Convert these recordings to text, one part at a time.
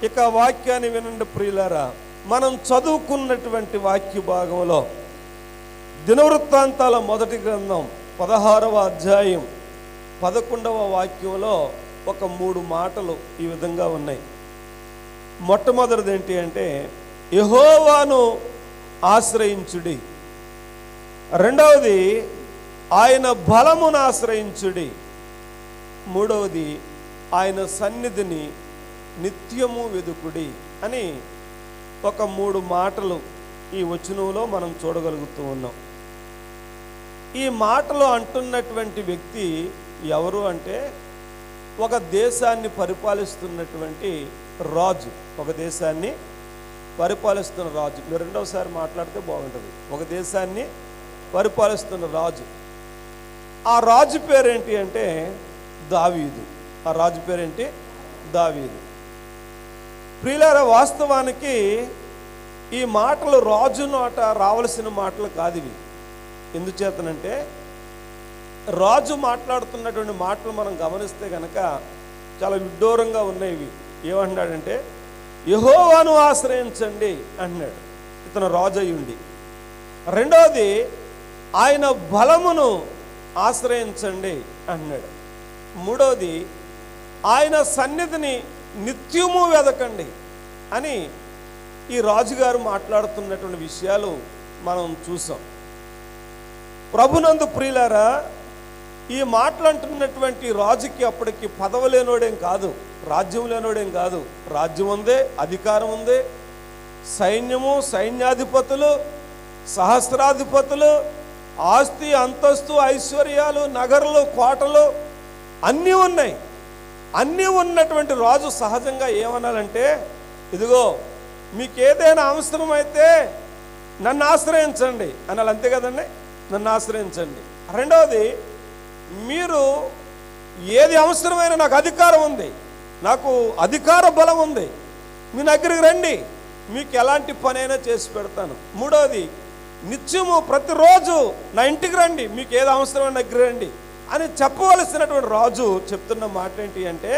ఇక వాక్యాన్ని వినండి ప్రియులారా మనం చదువుకున్నటువంటి వాక్య భాగంలో దినవృత్తాంతాల మొదటి గ్రంథం పదహారవ అధ్యాయం పదకొండవ వాక్యంలో ఒక మూడు మాటలు ఈ విధంగా ఉన్నాయి మొట్టమొదటిది ఏంటి అంటే యహోవాను ఆశ్రయించుడి రెండవది ఆయన బలమును ఆశ్రయించుడి మూడవది ఆయన సన్నిధిని నిత్యము వెదుకుడి అని ఒక మూడు మాటలు ఈ వచనంలో మనం చూడగలుగుతూ ఉన్నాం ఈ మాటలు అంటున్నటువంటి వ్యక్తి ఎవరు అంటే ఒక దేశాన్ని పరిపాలిస్తున్నటువంటి రాజు ఒక దేశాన్ని పరిపాలిస్తున్న రాజు మీరు రెండవసారి మాట్లాడితే బాగుంటుంది ఒక దేశాన్ని పరిపాలిస్తున్న రాజు ఆ రాజు పేరేంటి అంటే దావీదు ఆ రాజు పేరేంటి దావీదు ప్రియులార వాస్తవానికి ఈ మాటలు రాజు నోట రావలసిన మాటలు కాదు ఇవి ఎందుచేతనంటే రాజు మాట్లాడుతున్నటువంటి మాటలు మనం గమనిస్తే కనుక చాలా విడ్డూరంగా ఉన్నాయి ఇవి ఏమంటున్నాడంటే యహోవాను ఆశ్రయించండి అంటున్నాడు ఇతను రాజు అయ్యుండి రెండవది ఆయన బలమును ఆశ్రయించండి అంటున్నాడు మూడవది ఆయన సన్నిధిని నిత్యము వెదకండి అని ఈ రాజుగారు మాట్లాడుతున్నటువంటి విషయాలు మనం చూసాం ప్రభునందు ప్రియులారా ఈ మాటలంటున్నటువంటి రాజుకి అప్పటికి పదవి లేనోడేం కాదు రాజ్యం లేనోడేం కాదు రాజ్యం ఉందే అధికారం ఉంది సైన్యము సైన్యాధిపతులు సహస్రాధిపతులు ఆస్తి అంతస్తు ఐశ్వర్యాలు నగరాలు కోటలు అన్నీ ఉన్నాయి అన్నీ ఉన్నటువంటి రాజు సహజంగా ఏమనాలంటే ఇదిగో మీకు ఏదైనా అవసరమైతే నన్ను ఆశ్రయించండి అనాలి అంతే కదండి నన్ను ఆశ్రయించండి రెండవది మీరు ఏది అవసరమైన నాకు అధికారం ఉంది నాకు అధికార బలం ఉంది మీ దగ్గరికి రండి మీకు ఎలాంటి పనైనా చేసి పెడతాను మూడవది నిత్యము ప్రతిరోజు నా ఇంటికి రండి మీకు ఏది అవసరమైన దగ్గర రండి అని చెప్పవలసినటువంటి రాజు చెప్తున్న మాట ఏంటి అంటే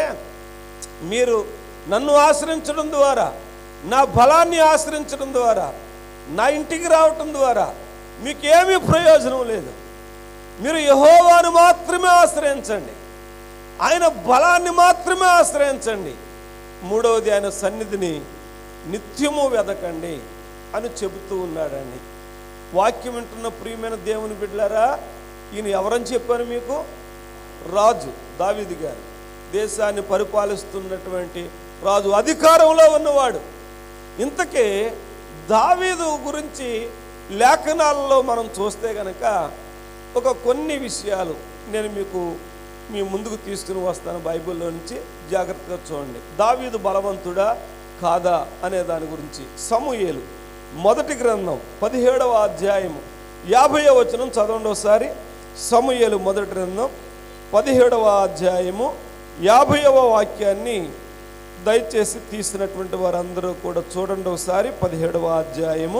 మీరు నన్ను ఆశ్రయించడం ద్వారా నా బలాన్ని ఆశ్రయించడం ద్వారా నా ఇంటికి రావటం ద్వారా మీకేమీ ప్రయోజనం లేదు మీరు యహోవాను మాత్రమే ఆశ్రయించండి ఆయన బలాన్ని మాత్రమే ఆశ్రయించండి మూడవది ఆయన సన్నిధిని నిత్యము వెదకండి అని చెబుతూ ఉన్నాడండి వాక్యం వింటున్న ప్రియమైన దేవుని బిడ్డలారా ఈయన ఎవరని చెప్పాను మీకు రాజు దావీదు గారు దేశాన్ని పరిపాలిస్తున్నటువంటి రాజు అధికారంలో ఉన్నవాడు ఇంతకీ దావీదు గురించి లేఖనాలలో మనం చూస్తే గనక ఒక కొన్ని విషయాలు నేను మీకు మీ ముందుకు తీసుకుని వస్తాను బైబిల్లో నుంచి జాగ్రత్తగా చూడండి దావీదు బలవంతుడా కాదా అనే దాని గురించి సమూయేలు మొదటి గ్రంథం పదిహేడవ అధ్యాయము యాభై వచనం చదవండి ఒకసారి సమూయేలు మొదటి గ్రంథం పదిహేడవ అధ్యాయము యాభైవ వాక్యాన్ని దయచేసి తీసినటువంటి వారందరూ కూడా చూడండి ఒకసారి పదిహేడవ అధ్యాయము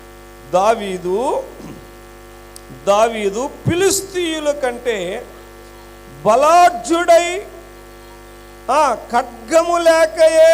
దావీదు దావీదు ఫిలిస్తీయుల కంటే బలాఢ్యుడై ఆ ఖడ్గము లేకయే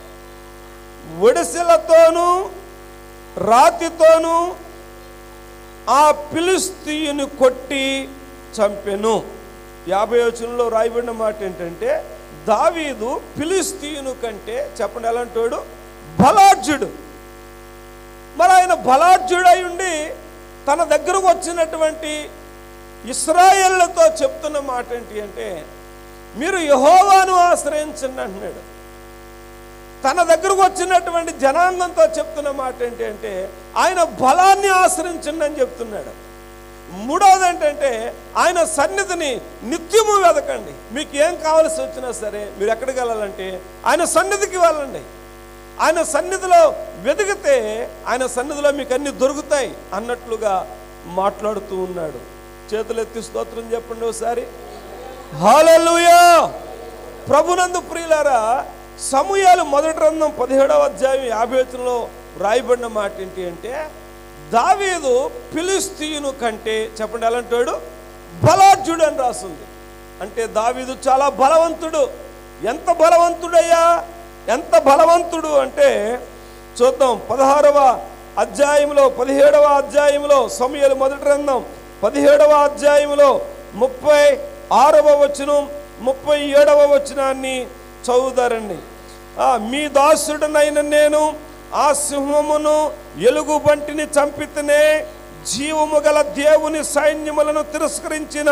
ఒడిసెలతోనూ రాతితోనూ ఆ ఫిలిస్తీయుని కొట్టి చంపెను యాభై వచనంలో రాయబడిన మాట ఏంటంటే దావీదు ఫిలిస్తీయును కంటే చెప్పండి ఎలాంటోడు బలాఢ్యుడు మరి ఆయన బలాఢ్యుడై ఉండి తన దగ్గరకు వచ్చినటువంటి ఇస్రాయేళ్లతో చెప్తున్న మాట ఏంటి అంటే మీరు యహోవాను ఆశ్రయించండి అంటున్నాడు తన దగ్గరకు వచ్చినటువంటి జనాంగంతో చెప్తున్న మాట ఏంటి అంటే ఆయన బలాన్ని ఆశ్రయించండి అని చెప్తున్నాడు మూడవది ఏంటంటే ఆయన సన్నిధిని నిత్యము వెదకండి మీకు ఏం కావాల్సి వచ్చినా సరే మీరు ఎక్కడికి వెళ్ళాలంటే ఆయన సన్నిధికి వెళ్ళండి ఆయన సన్నిధిలో వెతికితే ఆయన సన్నిధిలో మీకు అన్ని దొరుకుతాయి అన్నట్లుగా మాట్లాడుతూ ఉన్నాడు చేతులెత్తి స్తోత్రం చెప్పండి ఒకసారి హాలూయా ప్రభునందు ప్రియులారా సమూహాలు మొదటి రంధం పదిహేడవ అధ్యాయం యాభై వచనంలో రాయబడిన మాట ఏంటి అంటే దావీదు ఫిలిస్తీయును కంటే చెప్పండి ఎలాంటాడు బలాఢ్యుడు అని రాస్తుంది అంటే దావీదు చాలా బలవంతుడు ఎంత బలవంతుడయ్యా ఎంత బలవంతుడు అంటే చూద్దాం పదహారవ అధ్యాయంలో పదిహేడవ అధ్యాయంలో సమయలు మొదటి గ్రంథం పదిహేడవ అధ్యాయంలో ముప్పై ఆరవ వచనం ముప్పై ఏడవ వచనాన్ని చదువుతారండి ఆ, మీ దాసుడనైన నేను ఆ సింహమును ఎలుగుబంటిని చంపితేనే జీవము గల దేవుని సైన్యములను తిరస్కరించిన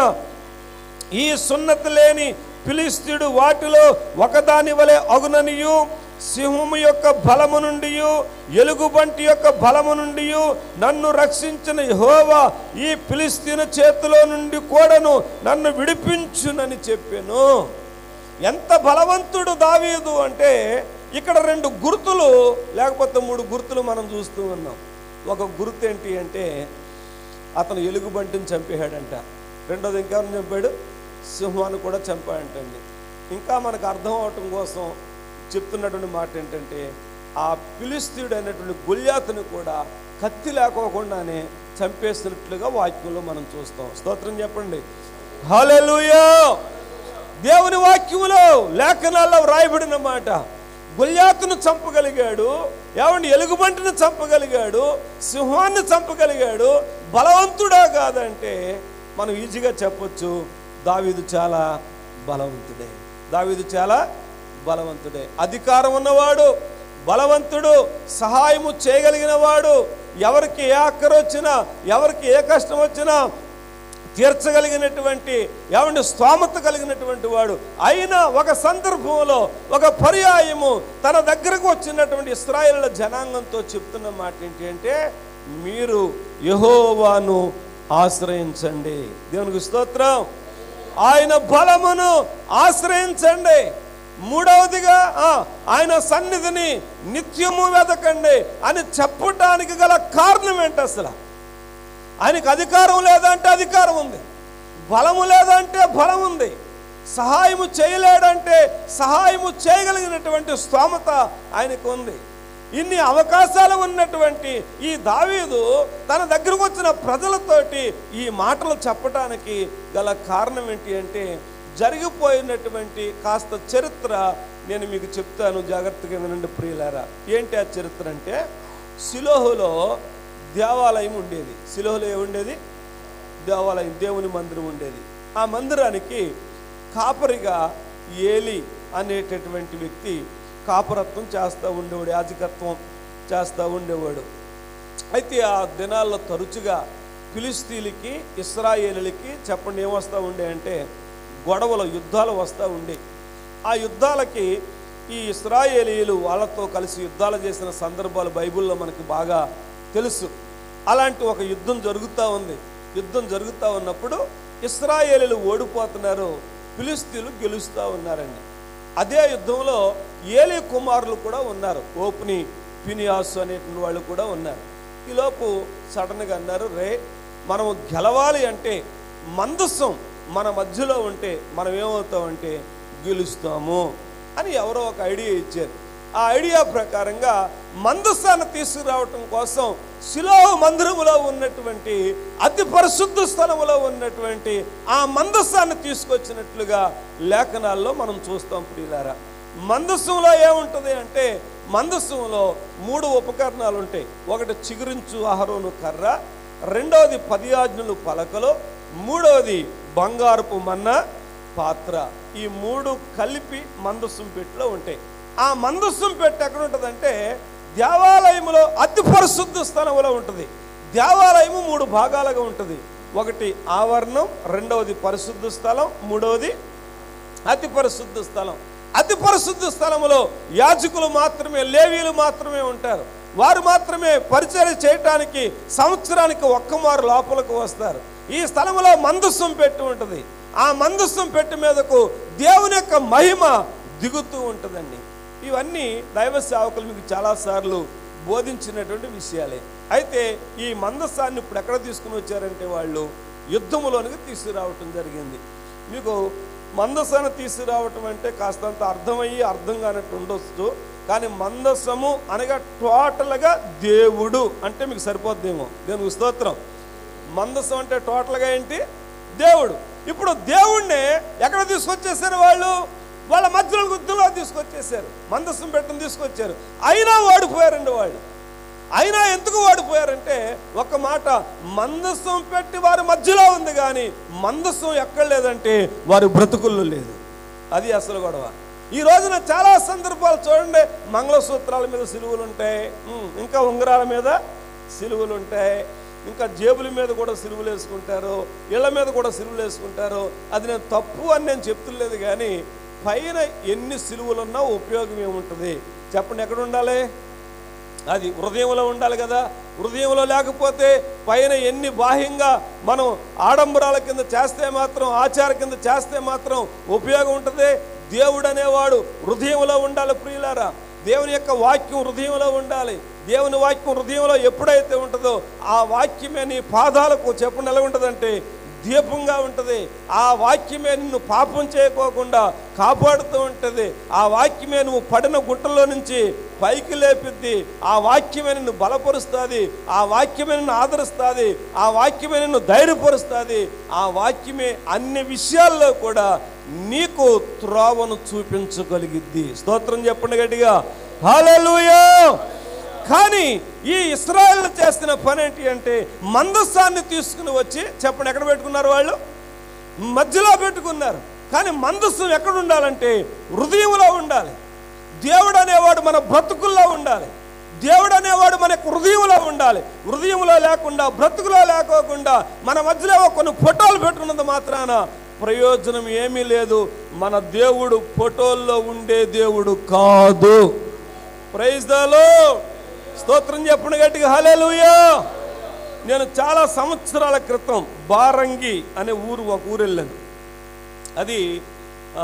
ఈ సున్నతి లేని ఫిలిస్తీయుడు వాటిలో ఒకదాని వలె అగుననియు సింహము యొక్క బలము నుండి ఎలుగుబంటి యొక్క బలము నుండి నన్ను రక్షించిన యెహోవా ఈ ఫిలిస్తీన్ చేతిలో నుండి కూడాను నన్ను విడిపించునని చెప్పాను ఎంత బలవంతుడు దావీదు అంటే ఇక్కడ రెండు గుర్తులు లేకపోతే మూడు గుర్తులు మనం చూస్తూ ఉన్నాం ఒక గుర్తు ఏంటి అంటే అతను ఎలుగుబంటిని చంపేశాడంట రెండోది ఇంకెవరిని చంపాడు సింహాన్ని కూడా చంపాడంటండి ఇంకా మనకు అర్థం అవటం కోసం చెప్తున్నటువంటి మాట ఏంటంటే ఆ పిలిస్తీయుడు అయినటువంటి గుళ్యాతుని కూడా కత్తి లేకోకుండానే చంపేసినట్లుగా వాక్యంలో మనం చూస్తాం స్తోత్రం చెప్పండి హల్లెలూయా దేవుని వాక్యములో లేఖనాల్లో వ్రాయబడిన మాట గుల్యాతును చంపగలిగాడు ఏమండి ఎలుగుబంటిని చంపగలిగాడు సింహాన్ని చంపగలిగాడు బలవంతుడా కాదంటే మనం ఈజీగా చెప్పొచ్చు దావీదు చాలా బలవంతుడే దావీదు చాలా బలవంతుడే అధికారం ఉన్నవాడు బలవంతుడు సహాయము చేయగలిగిన వాడు ఎవరికి ఏ అక్కర వచ్చినా ఎవరికి ఏ కష్టం వచ్చినా తీర్చగలిగినటువంటి ఏమంటే స్తోమత కలిగినటువంటి వాడు అయినా ఒక సందర్భంలో ఒక పర్యాయము తన దగ్గరకు వచ్చినటువంటి ఇస్రాయేళ్ల జనాంగంతో చెప్తున్న మాట ఏంటి అంటే మీరు యహోవాను ఆశ్రయించండి దేవునికి స్తోత్రం ఆయన బలమును ఆశ్రయించండి మూడవదిగా ఆ, ఆయన సన్నిధిని నిత్యము వెతకండి అని చెప్పటానికి గల కారణం ఏంటి అసలు ఆయనకు అధికారం లేదంటే అధికారం ఉంది బలము లేదంటే బలం ఉంది సహాయము చేయలేడంటే సహాయము చేయగలిగినటువంటి స్తోమత ఆయనకు ఉంది ఇన్ని అవకాశాలు ఉన్నటువంటి ఈ దావీదు తన దగ్గరకు వచ్చిన ప్రజలతోటి ఈ మాటలు చెప్పటానికి గల కారణం ఏంటి అంటే జరిగిపోయినటువంటి కాస్త చరిత్ర నేను మీకు చెప్తాను జాగ్రత్తగా వినండి ప్రియులారా ఏంటి ఆ చరిత్ర అంటే సిలోహులో దేవాలయం ఉండేది సిలోహులో ఏముండేది దేవాలయం దేవుని మందిరం ఉండేది ఆ మందిరానికి కాపరిగా ఏలి అనేటటువంటి వ్యక్తి కాపరత్వం చేస్తూ ఉండేవాడు యాజకత్వం చేస్తూ ఉండేవాడు అయితే ఆ దినాల్లో తరచుగా ఫిలిస్తీన్లకి ఇస్రాయేలులకి చెప్పండి ఏమొస్తూ ఉండే అంటే గొడవలు యుద్ధాలు వస్తూ ఉండే ఆ యుద్ధాలకి ఈ ఇస్రాయేలీలు వాళ్ళతో కలిసి యుద్ధాలు చేసిన సందర్భాలు బైబిల్లో మనకి బాగా తెలుసు అలాంటి ఒక యుద్ధం జరుగుతూ ఉంది యుద్ధం జరుగుతూ ఉన్నప్పుడు ఇస్రాయేలీలు ఓడిపోతున్నారు ఫిలిస్తీన్లు గెలుస్తూ ఉన్నారండి అదే యుద్ధంలో ఏలి కుమారులు కూడా ఉన్నారు ఓపుని పినియాసు అనేటువంటి వాళ్ళు కూడా ఉన్నారు ఈలోపు సడన్గా అన్నారు రే మనం గెలవాలి అంటే మందస్సం మన మధ్యలో ఉంటే మనం ఏమవుతామంటే గెలుస్తాము అని ఎవరో ఒక ఐడియా ఇచ్చారు ఆ ఐడియా ప్రకారంగా మందస్సాన్ని తీసుకురావటం కోసం శిలో మందిరములో ఉన్నటువంటి అతి పరిశుద్ధ స్థలములో ఉన్నటువంటి ఆ మందస్సాన్ని తీసుకొచ్చినట్లుగా లేఖనాల్లో మనం చూస్తాం ప్రియులారా మందస్సంలో ఏముంటుంది అంటే మందస్సంలో మూడు ఉపకరణాలు ఉంటాయి ఒకటి చిగురించు ఆహారోను కర్ర రెండవది పది ఆజ్ఞలు పలకలు మూడవది బంగారపు మన్న పాత్ర ఈ మూడు కలిపి మందస్సం పెట్టిలో ఉంటాయి ఆ మందస్సం పెట్టి ఎక్కడ ఉంటుందంటే దేవాలయంలో అతి పరిశుద్ధ స్థలంలో ఉంటుంది దేవాలయము మూడు భాగాలుగా ఉంటుంది ఒకటి ఆవరణం రెండవది పరిశుద్ధ స్థలం మూడవది అతి పరిశుద్ధ స్థలం అతి పరిశుద్ధ స్థలములో యాజకులు మాత్రమే లేవీలు మాత్రమే ఉంటారు వారు మాత్రమే పరిచయం చేయటానికి సంవత్సరానికి ఒక్కమారు లోపలికి వస్తారు ఈ స్థలములో మందస్సం పెట్టి ఉంటుంది ఆ మందస్సం పెట్టి మీదకు దేవుని యొక్క మహిమ దిగుతూ ఉంటుందండి ఇవన్నీ దైవ సేవకులు మీకు చాలాసార్లు బోధించినటువంటి విషయాలే అయితే ఈ మందస్సాన్ని ఇప్పుడు ఎక్కడ తీసుకుని వచ్చారంటే వాళ్ళు యుద్ధములోనికి తీసుకురావటం జరిగింది మీకు మందస్సాన్ని తీసుకురావటం అంటే కాస్తంత అర్థమయ్యి అర్థం కానట్టు ఉండొచ్చు కానీ మందస్సము అనగా టోటల్గా దేవుడు అంటే మీకు సరిపోద్దేమో దేవునికి స్తోత్రం మందస్సం అంటే టోటల్గా ఏంటి దేవుడు ఇప్పుడు దేవుణ్ణి ఎక్కడ తీసుకొచ్చేసారు వాళ్ళు వాళ్ళ మధ్యలో గుద్దులో తీసుకొచ్చేసారు మందస్సం పెట్టని తీసుకొచ్చారు అయినా ఓడిపోయారండి వాళ్ళు అయినా ఎందుకు ఓడిపోయారంటే ఒక మాట మందస్సం పెట్టి వారి మధ్యలో ఉంది కానీ మందస్సం ఎక్కడ లేదంటే వారి బ్రతుకుల్లో లేదు అది అసలు గొడవ ఈ రోజున చాలా సందర్భాలు చూడండి మంగళసూత్రాల మీద సిలువలు ఉంటాయి ఉమ్, ఇంకా ఉంగరాల మీద సిలువలు ఉంటాయి ఇంకా జేబుల మీద కూడా సిలువలు వేసుకుంటారు ఇళ్ళ మీద కూడా సిలువలు వేసుకుంటారు అది నేను తప్పు అని నేను చెప్తులేదు కానీ పైన ఎన్ని సిలువలు ఉన్నా ఉపయోగం ఏముంటుంది చెప్పండి ఎక్కడ ఉండాలి అది హృదయంలో ఉండాలి కదా హృదయంలో లేకపోతే పైన ఎన్ని బాహ్యంగా మనం ఆడంబరాల కింద చేస్తే మాత్రం ఆచార కింద చేస్తే మాత్రం ఉపయోగం ఉంటుంది దేవుడు అనేవాడు హృదయంలో ఉండాలి ప్రియులారా దేవుని యొక్క వాక్యం హృదయంలో ఉండాలి దేవుని వాక్యం హృదయంలో ఎప్పుడైతే ఉంటుందో ఆ వాక్యమే నీ పాదాలకు చెప్పండి ఎలా ఉంటుందంటే దీపంగా ఉంటుంది ఆ వాక్యమే నిన్ను పాపం చేయకోకుండా కాపాడుతూ ఉంటుంది ఆ వాక్యమే నువ్వు పడిన గుట్టలో నుంచి పైకి లేపిద్ది ఆ వాక్యమే నిన్ను బలపరుస్తుంది ఆ వాక్యమే నిన్ను ఆదరిస్తుంది ఆ వాక్యమే నిన్ను ధైర్యపరుస్తుంది ఆ వాక్యమే అన్ని విషయాల్లో కూడా నీకు త్రోవను చూపించగలిగిద్ది స్తోత్రం చెప్పండి గట్టిగా హల్లెలూయా కానీ ఈ ఇస్రాయల్ చేస్తున్న పని ఏంటి అంటే మందస్సాన్ని తీసుకుని వచ్చి చెప్పండి ఎక్కడ పెట్టుకున్నారు వాళ్ళు మధ్యలో పెట్టుకున్నారు కానీ మందస్సం ఎక్కడ ఉండాలంటే హృదయంలో ఉండాలి దేవుడు అనేవాడు మన బ్రతుకుల్లో ఉండాలి దేవుడు అనేవాడు మన యొక్క హృదయంలో ఉండాలి హృదయంలో లేకుండా బ్రతుకులో లేకోకుండా మన మధ్యలో కొన్ని ఫోటోలు పెట్టుకున్నంత మాత్రాన ప్రయోజనం ఏమీ లేదు మన దేవుడు ఫోటోల్లో ఉండే దేవుడు కాదు ప్రైజ్ దాలో స్తోత్రం చెప్పండి గట్టిగా హల్లెలూయా నేను చాలా సంవత్సరాల క్రితం బారంగి అనే ఊరు ఒక ఊరు వెళ్ళాను అది ఆ,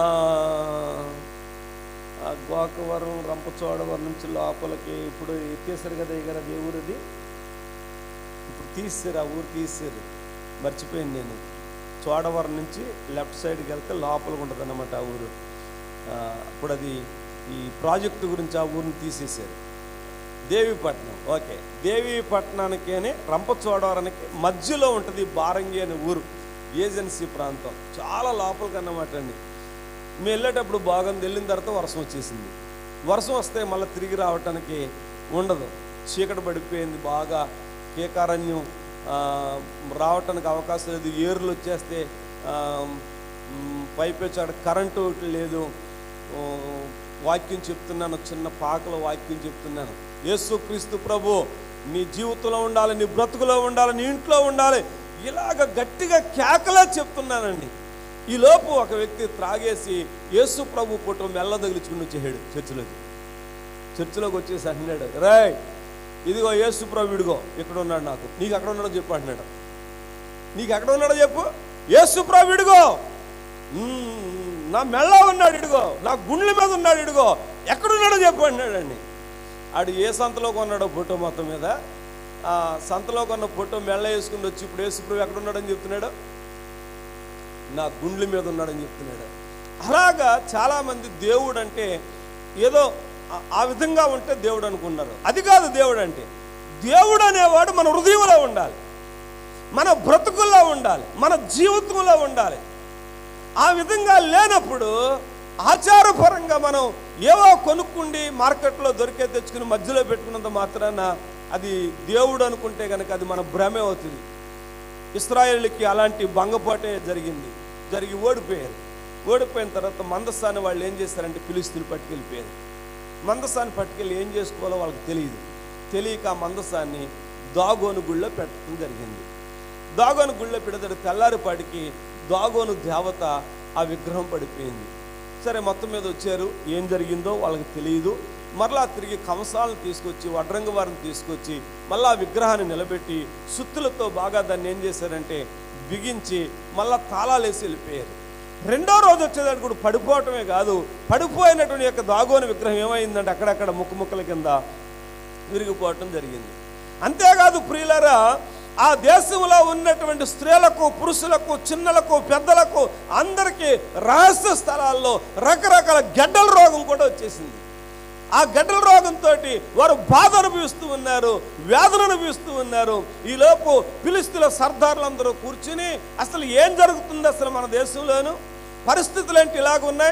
ఆ గోకవరం రంపచోడవరం నుంచి లోపలికి ఇప్పుడు ఎత్తేసారు కదా ఇక్కడ అది ఏ ఊరు అది ఇప్పుడు తీసారు ఆ ఊరు తీసారు మర్చిపోయాను నేను చోడవరం నుంచి లెఫ్ట్ సైడ్కి వెళ్తే లోపలికి ఉంటుంది అన్నమాట ఆ ఊరు ఆ, అప్పుడు అది ఈ ప్రాజెక్టు గురించి ఆ ఊరిని తీసేశారు దేవీపట్నం ఓకే దేవీపట్నానికి అని రంపచోడవరానికి మధ్యలో ఉంటుంది బారంగి అనే ఊరు ఏజెన్సీ ప్రాంతం చాలా లోపలికి అన్నమాట అండి మేము వెళ్ళేటప్పుడు బాగుంది వెళ్ళిన తర్వాత వర్షం వచ్చేసింది వర్షం వస్తే మళ్ళీ తిరిగి రావటానికి ఉండదు చీకటి పడిపోయింది బాగా కేకారణ్యం ఆ, రావటానికి అవకాశం లేదు ఏర్లు వచ్చేస్తే ఆ, మ్, పైపు వచ్చాడు కరెంటు ఒకటి లేదు ఓ, వాక్యం చెప్తున్నాను చిన్న పాకలో వాక్యం చెప్తున్నాను యేసు క్రీస్తు ప్రభు నీ జీవితంలో ఉండాలి నీ బ్రతుకులో ఉండాలి నీ ఇంట్లో ఉండాలి ఇలాగ గట్టిగా కేకలా చెప్తున్నానండి ఈ లోపు ఒక వ్యక్తి త్రాగేసి యేసు ప్రభు ఫోటో మెల్ల తగిలించుకుని వచ్చేసాడు చర్చిలోకి చర్చిలోకి వచ్చేసి అంటున్నాడు రాయ్ ఇదిగో యేసు ప్రభు ఇదిగో ఇక్కడ ఉన్నాడు నాకు నీకు అక్కడ ఉన్నాడో చెప్పు అంటున్నాడు నీకు ఎక్కడ ఉన్నాడో చెప్పు యేసు ప్రభు ఇడుగో మ్మ్, నా మెళ్ళ ఉన్నాడు ఇడుగో నా గుండెల మీద ఉన్నాడు ఇడుగో ఎక్కడున్నాడో చెప్పు అన్నాడండి ఆడు ఏ సంతలో కొన్నాడో ఫోటో మొత్తం మీద ఆ సంతలో కొన్న ఫోటో మెళ్ళ వేసుకుని వచ్చి ఇప్పుడు యేసు ప్రభు ఎక్కడ ఉన్నాడని చెప్తున్నాడు నా గుండెల మీద ఉన్నాడని చెప్తున్నాడు అలాగా చాలామంది దేవుడు అంటే ఏదో ఆ- ఆ విధంగా ఉంటే దేవుడు అనుకున్నారు అది కాదు దేవుడు అంటే దేవుడు అనేవాడు మన హృదయంలో ఉండాలి మన బ్రతుకుల్లో ఉండాలి మన జీవితంలో ఉండాలి ఆ విధంగా లేనప్పుడు ఆచారపరంగా మనం ఏవో కొనుక్కుండి మార్కెట్లో దొరికే తెచ్చుకుని మధ్యలో పెట్టుకున్నంత మాత్రాన అది దేవుడు అనుకుంటే కనుక అది మన భ్రమే అవుతుంది ఇస్రాయేల్కి అలాంటి భంగపాటే జరిగింది జరిగి ఓడిపోయారు ఓడిపోయిన తర్వాత మందస్థాన్ని వాళ్ళు ఏం చేశారంటే పిలుస్తులు పట్టుకెళ్ళిపోయారు మందస్థాన్ని పట్టుకెళ్ళి ఏం చేసుకోవాలో వాళ్ళకి తెలియదు తెలియక ఆ మందస్థాన్ని దాగోను గుళ్ళో పెట్టడం జరిగింది దాగోను గుళ్ళో పెడతాడు తెల్లారిపాటికి దాగోను దేవత ఆ విగ్రహం పడిపోయింది సరే మొత్తం మీద వచ్చారు ఏం జరిగిందో వాళ్ళకి తెలియదు మరలా తిరిగి కంసాలను తీసుకొచ్చి వడ్రంగి వారిని తీసుకొచ్చి మళ్ళా ఆ విగ్రహాన్ని నిలబెట్టి సుత్తులతో బాగా దాన్ని ఏం చేశారంటే బిగించి మళ్ళా తాళాలు వేసి వెళ్ళిపోయారు రెండో రోజు వచ్చేదానికి కూడా పడిపోవటమే కాదు పడిపోయినటువంటి యొక్క దాగోని విగ్రహం ఏమైందంటే అక్కడక్కడ ముక్కు ముక్కల కింద విరిగిపోవటం జరిగింది అంతేకాదు ప్రియులరా ఆ దేశంలో ఉన్నటువంటి స్త్రీలకు పురుషులకు చిన్నలకు పెద్దలకు అందరికీ రహస్య స్థలాల్లో రకరకాల గెడ్డల రోగం కూడా వచ్చేసింది ఆ గడ్డల రోగంతో వారు బాధ అనుభవిస్తూ ఉన్నారు వేదన అనుభవిస్తూ ఉన్నారు ఈలోపు పిలిస్తుల సర్దార్లందరూ కూర్చుని అసలు ఏం జరుగుతుంది అసలు మన దేశంలోను పరిస్థితులు ఏంటి ఇలాగ ఉన్నాయి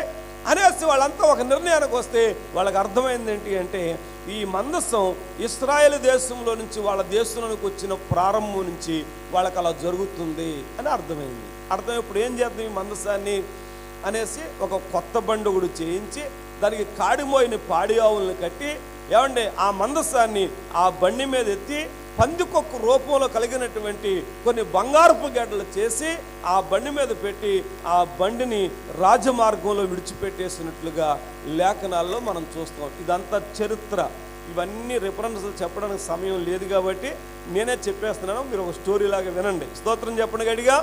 అనేసి వాళ్ళంతా ఒక నిర్ణయానికి వస్తే వాళ్ళకి అర్థమైంది ఏంటి అంటే ఈ మందసం ఇస్రాయేల్ దేశంలో నుంచి వాళ్ళ దేశంలోనికి వచ్చిన ప్రారంభం నుంచి వాళ్ళకి అలా జరుగుతుంది అని అర్థమైంది అర్థం ఇప్పుడు ఏం చేద్దాం ఈ మందసాన్ని అనేసి ఒక కొత్త బండి ఒకటి చేయించి దానికి కాడిమోయిన పాడి ఆవులను కట్టి ఏమండి ఆ మందసాన్ని ఆ బండి మీద ఎత్తి పందికొక్కు రూపంలో కలిగినటువంటి కొన్ని బంగారపు గడ్డలు చేసి ఆ బండి మీద పెట్టి ఆ బండిని రాజమార్గంలో విడిచిపెట్టేసినట్లుగా లేఖనాల్లో మనం చూస్తాం ఇదంతా చరిత్ర ఇవన్నీ రిఫరెన్స్లు చెప్పడానికి సమయం లేదు కాబట్టి నేనే చెప్పేస్తున్నాను మీరు ఒక స్టోరీ లాగా వినండి స్తోత్రం చెప్పండి గడిగా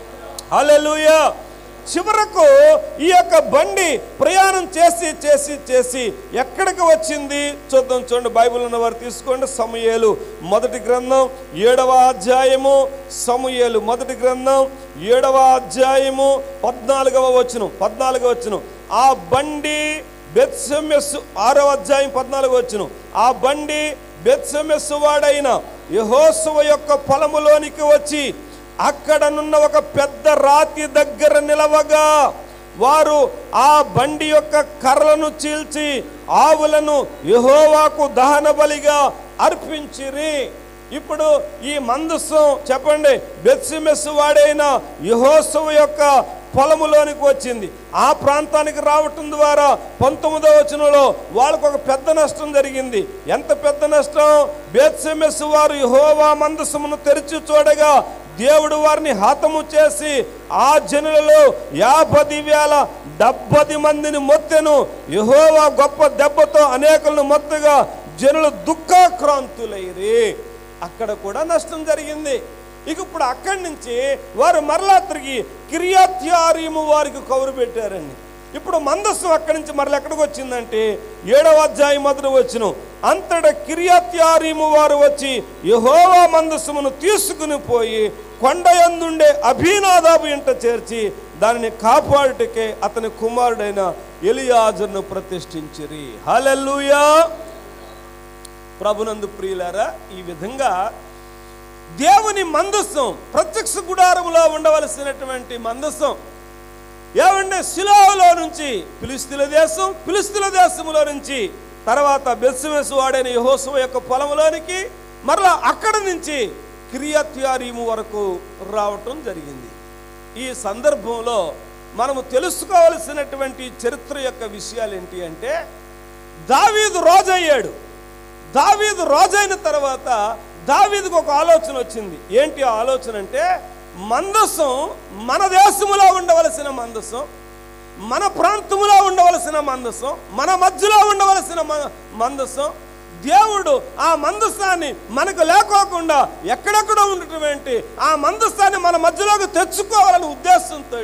హల్లెలూయా చివరకు ఈ యొక్క బండి ప్రయాణం చేసి చేసి చేసి ఎక్కడికి వచ్చింది చూద్దాం చూడండి బైబిల్ ఉన్న వారు తీసుకోండి సమూయేలు మొదటి గ్రంథం ఏడవ అధ్యాయము సమూయేలు మొదటి గ్రంథం ఏడవ అధ్యాయము పద్నాలుగవ వచనం పద్నాలుగవ వచనం ఆ బండి బెత్సెమెస్ ఆరవ అధ్యాయం పద్నాలుగు వచనం ఆ బండి బెత్సెమెస్ వాడైన యహోసువ యొక్క పొలములోనికి వచ్చి అక్కడనున్న ఒక పెద్ద రాతి దగ్గర నిలవగా వారు ఆ బండి యొక్క కర్రలను చీల్చి ఆవులను యెహోవాకు దహన బలిగా అర్పించిరి ఇప్పుడు ఈ మందస్సం చెప్పండి బెత్సిమెస్ వాడైన యహోత్సవ యొక్క పొలములోనికి వచ్చింది ఆ ప్రాంతానికి రావటం ద్వారా పంతొమ్మిదవ వచనంలో వాళ్ళకు ఒక పెద్ద నష్టం జరిగింది ఎంత పెద్ద నష్టం బేత్సెమెస్ వారు యహోవా మందసమును తెరిచి చూడగా దేవుడు వారిని హతము చేసి ఆ జనులలో యాభది వేల డెబ్బది మందిని మొత్తెను యహోవా గొప్ప దెబ్బతో అనేకులను మొత్తగా జనులు దుఃఖాక్రాంతులైరి అక్కడ కూడా నష్టం జరిగింది ఇక ఇప్పుడు అక్కడి నుంచి వారు మరలా తిరిగి కిరియాత్యారీము వారికి కౌరు పెట్టారండి ఇప్పుడు మందస్సు అక్కడి నుంచి మరలా ఎక్కడికి వచ్చిందంటే ఏడవ అధ్యాయం మొదటి వచ్చిన అంతట కిరియాత్యారీము వారు వచ్చి యహోవా మందస్సుమును తీసుకుని పోయి కొండయందుండే అభినాదాబు ఇంట చేర్చి దానిని కాపాడుటకే అతని కుమారుడైన ఎలియాజర్ను ప్రతిష్ఠించిరి హల్లెలూయా ప్రభునందు ప్రియులారా ఈ విధంగా దేవుని మందస్సం ప్రత్యక్ష గుడారములో ఉండవలసినటువంటి మందస్సం ఏమంటే శిలోలో నుంచి పిలిస్తుల దేశం పిలిస్తుల దేశములో నుంచి తర్వాత బెస్సుమెసు వాడైన యహోసువ యొక్క పొలంలోనికి మరలా అక్కడ నుంచి కిరియత్యారీము వరకు రావటం జరిగింది ఈ సందర్భంలో మనము తెలుసుకోవలసినటువంటి చరిత్ర యొక్క విషయాలు ఏంటి అంటే దావీదు రాజు అయ్యాడు దావీదు రాజైన తర్వాత దావీదుకు ఒక ఆలోచన వచ్చింది ఏంటి ఆ ఆలోచన అంటే మందస్సం మన దేశములో ఉండవలసిన మందస్సం మన ప్రాంతములో ఉండవలసిన మందస్సం మన మధ్యలో ఉండవలసిన మ- మందస్సం దేవుడు ఆ మందస్సాన్ని మనకు లేకోకుండా ఎక్కడెక్కడ ఉన్నటువంటి ఆ మందస్సాన్ని మన మధ్యలోకి తెచ్చుకోవాలనే ఉద్దేశంతో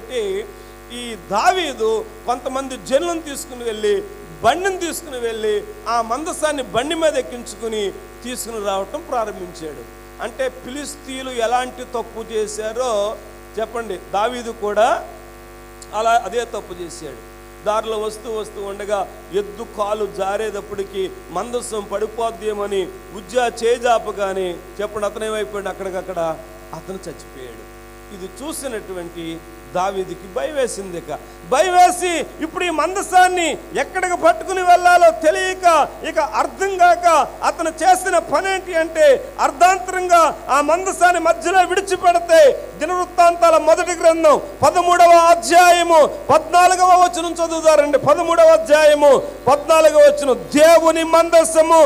ఈ దావీదు కొంతమంది జనులను తీసుకుని వెళ్ళి బండిని తీసుకుని వెళ్ళి ఆ మందసాన్ని బండి మీద ఎక్కించుకుని తీసుకుని రావటం ప్రారంభించాడు అంటే ఫిలిస్తీన్లు ఎలాంటి తప్పు చేశారో చెప్పండి దావీదు కూడా అలా అదే తప్పు చేశాడు దారిలో వస్తూ వస్తూ ఉండగా ఎద్దు కాలు జారేటప్పటికి మందస్సం పడిపోద్దేమని ఉజ్జా చేజాపగానే చెప్పండి అతను ఏమైపోయాడు అక్కడికక్కడ అతను చచ్చిపోయాడు ఇది చూసినటువంటి దావీదికి భయం వేసింది ఇక భయం వేసి ఇప్పుడు ఈ మందసాన్ని ఎక్కడికి పట్టుకుని వెళ్ళాలో తెలియక ఇక అర్థం కాక అతను చేసిన పని ఏంటి అంటే అర్ధాంతరంగా ఆ మందసాన్ని మధ్యలో విడిచిపెడితే దినవృత్తాంతాల మొదటి గ్రంథం పదమూడవ అధ్యాయము పద్నాలుగవ వచనం చదువుతారండి పదమూడవ అధ్యాయము పద్నాలుగవ వచనం దేవుని మందస్సము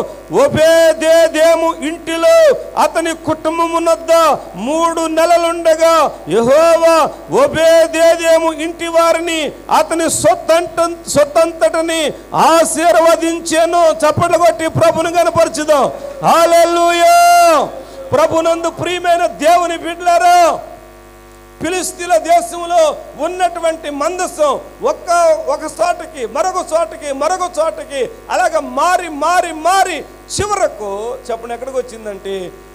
ఒబేదేదేము ఇంటిలో అతని కుటుంబమునద్ద మూడు నెలలుండగా యెహోవా ఒబేదేదేము ఇంటి వారిని అతని సొత్తంట సొత్తంతటిని ఆశీర్వదించెను చప్పట్లు కొట్టి ప్రభుని కనపరచుదాం హల్లెలూయా ప్రభునందు ప్రియమైన దేవుని బిడ్డలారా ఫిలిస్తీన్ల దేశంలో ఉన్నటువంటి మందస్సం ఒక్క ఒక చోటకి మరొక చోటకి మరొక చోటకి అలాగ మారి మారి మారి చివరకు చెప్పండి ఎక్కడికి వచ్చిందంటే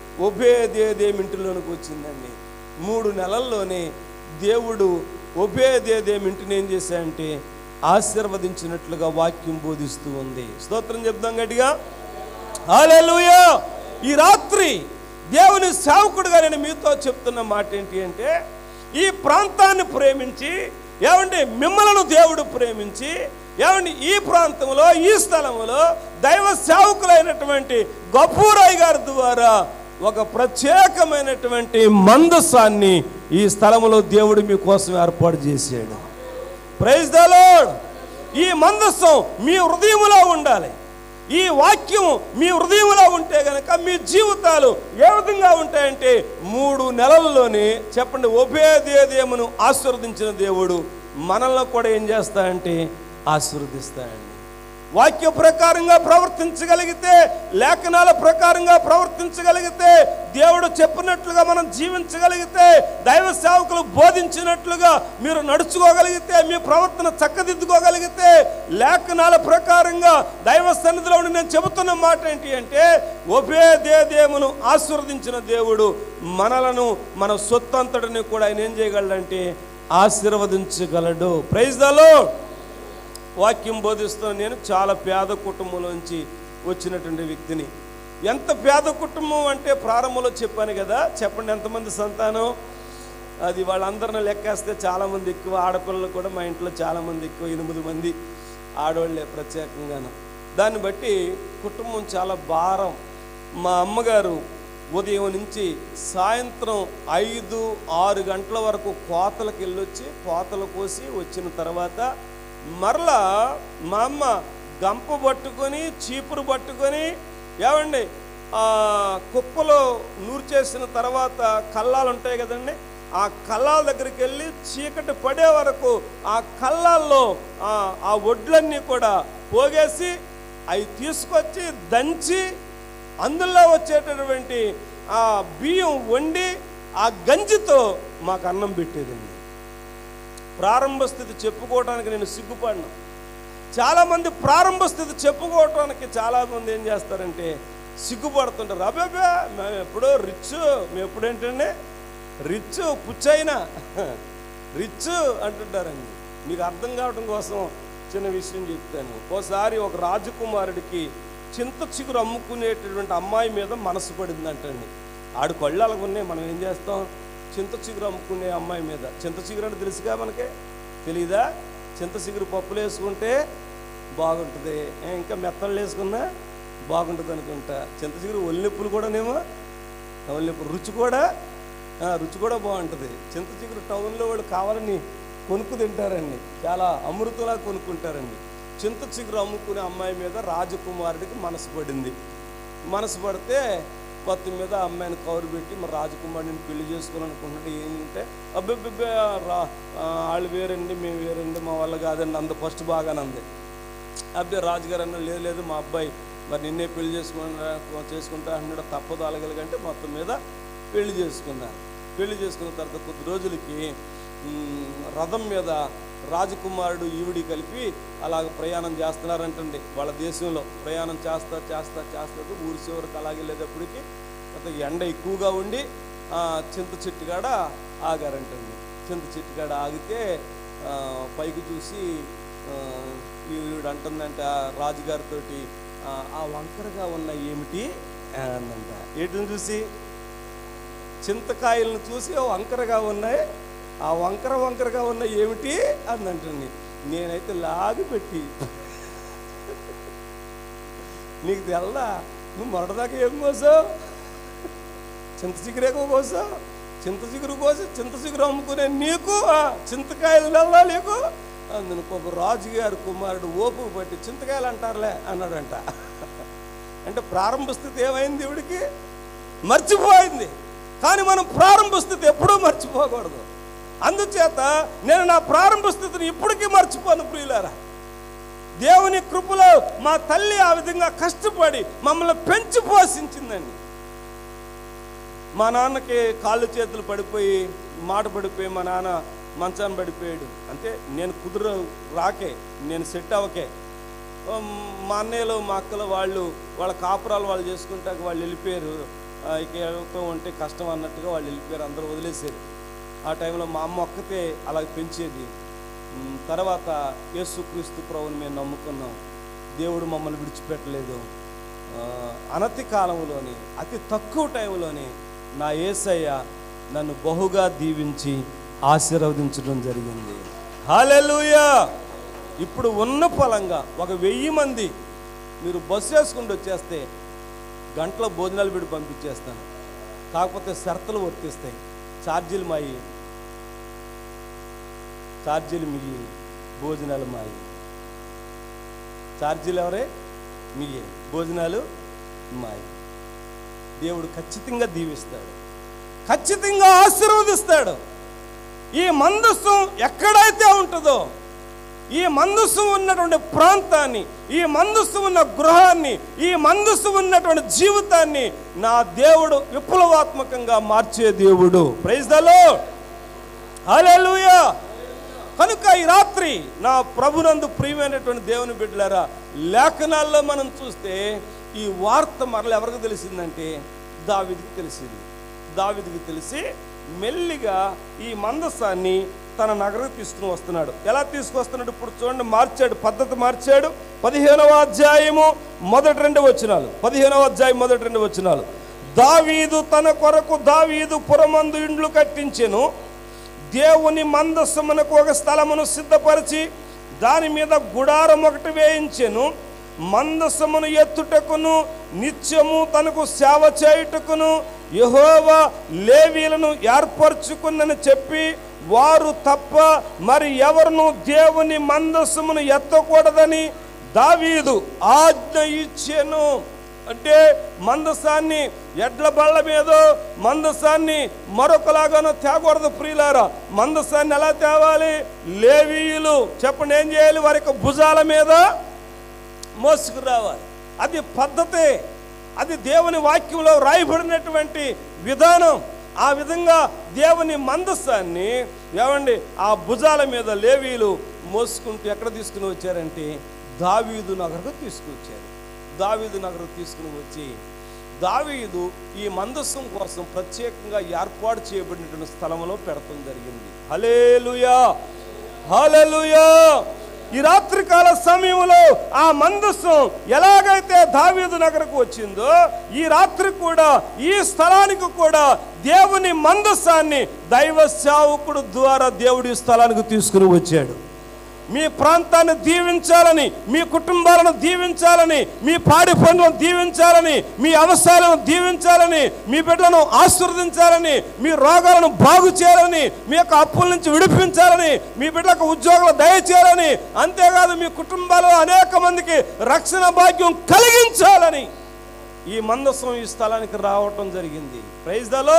ఒబేదేదేమింటిలోనికి వచ్చిందండి మూడు నెలల్లోనే దేవుడు ఒబేదేదేమింటిని ఏం చేశాడంటే ఆశీర్వదించినట్లుగా వాక్యం బోధిస్తూ ఉంది స్తోత్రం చెప్దాం గట్టిగా హల్లెలూయా ఈ రాత్రి దేవుని సేవకుడుగా నేను మీతో చెప్తున్న మాట ఏంటి అంటే ఈ ప్రాంతాన్ని ప్రేమించి ఏమండి మిమ్మలను దేవుడు ప్రేమించి ఏమండి ఈ ప్రాంతంలో ఈ స్థలంలో దైవ సేవకులైనటువంటి గఫూరాయ్ గారి ద్వారా ఒక ప్రత్యేకమైనటువంటి మందసాన్ని ఈ స్థలంలో దేవుడు మీకోసం ఏర్పాటు చేశాడు ప్రైజ్ ద లార్డ్ ఈ మందస్సం మీ హృదయములో ఉండాలి ఈ వాక్యం మీ హృదయంలో ఉంటే గనక మీ జీవితాలు ఏ విధంగా ఉంటాయంటే మూడు నెలల్లోనే చెప్పండి ఉభయదేదేమును ఆశీర్వదించిన దేవుడు మనల్ని కూడా ఏం చేస్తాయంటే ఆశీర్వదిస్తాయండి వాక్య ప్రకారంగా ప్రవర్తించగలిగితే లేఖనాల ప్రకారంగా ప్రవర్తించగలిగితే దేవుడు చెప్పినట్లుగా మనం జీవించగలిగితే దైవ సేవకులు బోధించినట్లుగా మీరు నడుచుకోగలిగితే మీ ప్రవర్తన చక్కదిద్దుకోగలిగితే లేఖనాల ప్రకారంగా దైవ సన్నిధిలో ఉండి నేను చెబుతున్న మాట ఏంటి అంటే ఒబే దేదేమును ఆశీర్వదించిన దేవుడు మనలను మన సొత్తంతటిని కూడా ఆయన ఏం చేయగలడంటే ఆశీర్వదించగలడు ప్రైజ్ దలో వాక్యం బోధిస్తున్న నేను చాలా పేద కుటుంబంలోంచి వచ్చినటువంటి వ్యక్తిని ఎంత పేద కుటుంబం అంటే ప్రారంభంలో చెప్పాను కదా చెప్పండి ఎంతమంది సంతానం అది వాళ్ళందరిని లెక్కేస్తే చాలామంది ఎక్కువ ఆడపిల్లలు కూడా మా ఇంట్లో చాలామంది ఎక్కువ ఎనిమిది మంది ఆడవాళ్ళే ప్రత్యేకంగాను దాన్ని బట్టి కుటుంబం చాలా భారం మా అమ్మగారు ఉదయం నుంచి సాయంత్రం ఐదు ఆరు గంటల వరకు కోతలకు వెళ్ళొచ్చి కోతలు కోసి వచ్చిన తర్వాత మరలా మా అమ్మ గంప పట్టుకొని చీపురు పట్టుకొని ఏమండి ఆ కుప్పలో నూరు చేసిన తర్వాత కల్లాలు ఉంటాయి కదండి ఆ కల్లాల దగ్గరికి వెళ్ళి చీకటి పడే వరకు ఆ కల్లాల్లో ఆ ఆ వడ్లన్నీ కూడా పోగేసి అవి తీసుకొచ్చి దంచి అందులో వచ్చేటటువంటి ఆ బియ్యం వండి ఆ గంజితో మాకు అన్నం పెట్టేదండి ప్రారంభ స్థితి చెప్పుకోవడానికి నేను సిగ్గుపడినా చాలామంది ప్రారంభ స్థితి చెప్పుకోవటానికి చాలామంది ఏం చేస్తారంటే సిగ్గుపడుతుంటారు అబ్బాబా మేము ఎప్పుడో రిచ్ మేము ఎప్పుడు ఏంటండి రిచ్ పుచ్చైనా రిచ్ అంటుంటారండి మీకు అర్థం కావడం కోసం చిన్న విషయం చెప్తాను ఒకసారి ఒక రాజకుమారుడికి చింత చిగురు అమ్ముకునేటటువంటి అమ్మాయి మీద మనసు పడిందంటండి ఆడు కళ్ళు అలాగున్నాయి మనం ఏం చేస్తాం చింత చిగురు అమ్ముకునే అమ్మాయి మీద చింత చిగురు అంటే తెలుసుగా మనకి తెలీదా చింత చిగురు పప్పులు వేసుకుంటే బాగుంటుంది ఏ, ఇంకా మెత్తలు వేసుకున్నా బాగుంటుంది అనుకుంటా చింత చిగురు ఒళ్ళినొప్పులు కూడానేమో ఒళ్ళినొప్పులు రుచి కూడా ఆ, రుచి కూడా బాగుంటుంది చింత చిగురు టౌన్లో వాళ్ళు కావాలని కొనుక్కు తింటారండి చాలా అమృతంలా కొనుక్కుంటారండి చింత చిగురు అమ్ముకునే అమ్మాయి మీద రాజకుమారుడికి మనసు పడింది మనసు పడితే మొత్తం మీద ఆ అమ్మాయిని కౌరు పెట్టి మరి రాజకుమారుడిని పెళ్లి చేసుకోవాలనుకుంటున్నాడు ఏంటంటే అబ్బే రా ఆ, వాళ్ళు వేరండి మేము వేరండి మా వల్ల కాదండి అంత ఫస్ట్ బాగానే ఉంది అబ్బాయి రాజుగారు అన్న లేదు లేదు మా అబ్బాయి మరి నిన్నే పెళ్లి చేసుకుంటా చేసుకుంటా అన్నాడు తప్పదు అలగలిగంటే మొత్తం మీద పెళ్లి చేసుకున్నారు పెళ్లి చేసుకున్న తర్వాత కొద్ది రోజులకి మ్, రథం మీద రాజకుమారుడు ఈవిడి కలిపి అలాగ ప్రయాణం చేస్తున్నారంటండి వాళ్ళ దేశంలో ప్రయాణం చేస్తా చేస్తా చేస్తా ఊరి చివరికి అలాగే వెళ్ళేటప్పటికి కొంత ఎండ ఎక్కువగా ఉండి ఆ, చింత చెట్టు కాడ ఆగారంటండి చింత చెట్టు కాడ ఆగితే ఆ, పైకి చూసి ఆ, ఈవిడ అంటుందంట రాజుగారితో ఆ వంకరగా ఉన్న ఏమిటి అందంట ఏంటిని చూసి చింతకాయలను చూసి ఓ వంకరగా ఉన్నాయి ఆ వంకర వంకరగా ఉన్న ఏమిటి అందంటుంది నేనైతే లాగి పెట్టి నీకు తెల్దా నువ్వు మొరటదాకా ఏం కోసావు చింత చిగురేకో కోసావు చింత చిగురు కోసి చింత చిగురు అమ్ముకునే నీకు ఆ చింతకాయలు నెల్లా నీకు అందును ఒక రాజుగారి కుమారుడు ఓపు పట్టి చింతకాయలు అంటారులే అన్నాడంట అంటే ప్రారంభ స్థితి ఏమైంది దేవుడికి మర్చిపోయింది కానీ మనం ప్రారంభ స్థితి ఎప్పుడూ మర్చిపోకూడదు అందుచేత నేను నా ప్రారంభ స్థితిని ఇప్పటికీ మర్చిపోను ప్రియులారా దేవుని కృపలో మా తల్లి ఆ విధంగా కష్టపడి మమ్మల్ని పెంచి పోషించిందండి మా నాన్నకి కాళ్ళు చేతులు పడిపోయి మాట పడిపోయి మా నాన్న మంచాన్ని పడిపోయాడు అంటే నేను కుదురు రాకే నేను సెట్ అవ్వకే ఉమ్, మా అన్నయ్యలు మా అక్కలు వాళ్ళు వాళ్ళ కాపురాలు వాళ్ళు చేసుకుంటాక వాళ్ళు వెళ్ళిపోయారు ఆ, ఇక వెళ్ళిపోయి ఉంటే కష్టం అన్నట్టుగా వాళ్ళు వెళ్ళిపోయారు అందరూ వదిలేశారు ఆ టైంలో మా అమ్మ ఒక్కతే అలా పెంచేది ఉమ్, తర్వాత యేసుక్రీస్తు ప్రభుని మేము నమ్ముకున్నాం దేవుడు మమ్మల్ని విడిచిపెట్టలేదు ఆ, అనతి కాలంలోని అతి తక్కువ టైంలోని నా యేసయ్య నన్ను బహుగా దీవించి ఆశీర్వదించడం జరిగింది హాలెలూయా ఇప్పుడు ఉన్న ఫలంగా ఒక వెయ్యి మంది మీరు బస్సు వేసుకుంటూ వచ్చేస్తే గంటలో భోజనాలు పెట్టి పంపించేస్తాను కాకపోతే షరతులు వర్తిస్తాయి ఛార్జీలు మాయి ఛార్జీలు మిగి భోజనాలు మాయి ఛార్జీలు ఎవరే మీయే భోజనాలు మాయి దేవుడు ఖచ్చితంగా దీవిస్తాడు ఖచ్చితంగా ఆశీర్వదిస్తాడు ఈ మందస్సు ఎక్కడైతే ఉంటుందో ఈ మందస్సు ఉన్నటువంటి ప్రాంతాన్ని ఈ మందస్సు ఉన్న గృహాన్ని ఈ మందస్సు ఉన్నటువంటి జీవితాన్ని నా దేవుడు విప్లవాత్మకంగా మార్చే దేవుడు ప్రైజ్ దలో హల్లెలూయా కనుక ఈ రాత్రి నా ప్రభునందు ప్రియమైనటువంటి దేవుని బిడ్డలారా లేఖనాల్లో మనం చూస్తే ఈ వార్త మరల ఎవరికి తెలిసిందంటే దావిదికి తెలిసింది దావిదికి తెలిసి మెల్లిగా ఈ మందసాన్ని తన నగరం తీసుకుని వస్తున్నాడు ఎలా తీసుకొస్తున్నాడు ఇప్పుడు చూడండి మార్చాడు పద్ధతి మార్చాడు పదిహేనవ అధ్యాయము మొదటి రెండు వచనాలు పదిహేనవ అధ్యాయం మొదటి రెండు వచనాలు దావీదు తన కొరకు దావీదు పురమందు ఇండ్లు కట్టించెను దేవుని మందస్సమునకు ఒక స్థలమును సిద్ధపరిచి దాని మీద గుడారం ఒకటి వేయించెను మందస్సమును ఎత్తుటకును నిత్యము తనకు సేవ చేయుటకును యెహోవా లేవీలను ఏర్పరచుకున్నని చెప్పి వారు తప్ప మరి ఎవరును దేవుని మందస్సమును ఎత్తకూడదని దావీదు ఆజ్ఞ ఇచ్చెను అంటే మందసాన్ని ఎడ్ల బళ్ళ మీదో మందసాన్ని మరొకలాగానో తేకూడదు ప్రియులారా మందసాన్ని ఎలా తేవాలి లేవీయులు చెప్పండి ఏం చేయాలి వారి యొక్క భుజాల మీద మోసుకురావాలి అది పద్ధతే అది దేవుని వాక్యంలో రాయబడినటువంటి విధానం ఆ విధంగా దేవుని మందస్సాన్ని ఏమండి ఆ భుజాల మీద లేవీలు మోసుకుంటూ ఎక్కడ తీసుకుని వచ్చారంటే దావీదు నగరకు తీసుకొచ్చారు దావీదు నగరం తీసుకుని వచ్చి దావీదు ఈ మందస్సం కోసం ప్రత్యేకంగా ఏర్పాటు చేయబడినటువంటి స్థలంలో పెడతం జరిగింది హలేలుయా హల్లెలూయా ఈ రాత్రికాల సమయంలో ఆ మందస్సం ఎలాగైతే దావీదు నగరకు వచ్చిందో ఈ రాత్రి కూడా ఈ స్థలానికి కూడా దేవుని మందస్సాన్ని దైవ సేవకుడు ద్వారా దేవుడి ఈ స్థలానికి తీసుకుని వచ్చాడు మీ ప్రాంతాన్ని దీవించాలని మీ కుటుంబాలను దీవించాలని మీ పాడి పనులను దీవించాలని మీ అవసరాలను దీవించాలని మీ బిడ్డలను ఆశీర్వదించాలని మీ రోగాలను బాగు చేయాలని మీ యొక్క అప్పుల నుంచి విడిపించాలని మీ బిడ్డలకు ఉద్యోగాలు దయచేయాలని అంతేకాదు మీ కుటుంబాలలో అనేక మందికి రక్షణ భాగ్యం కలిగించాలని ఈ మందస్సం ఈ స్థలానికి రావటం జరిగింది ప్రైజ్ దలో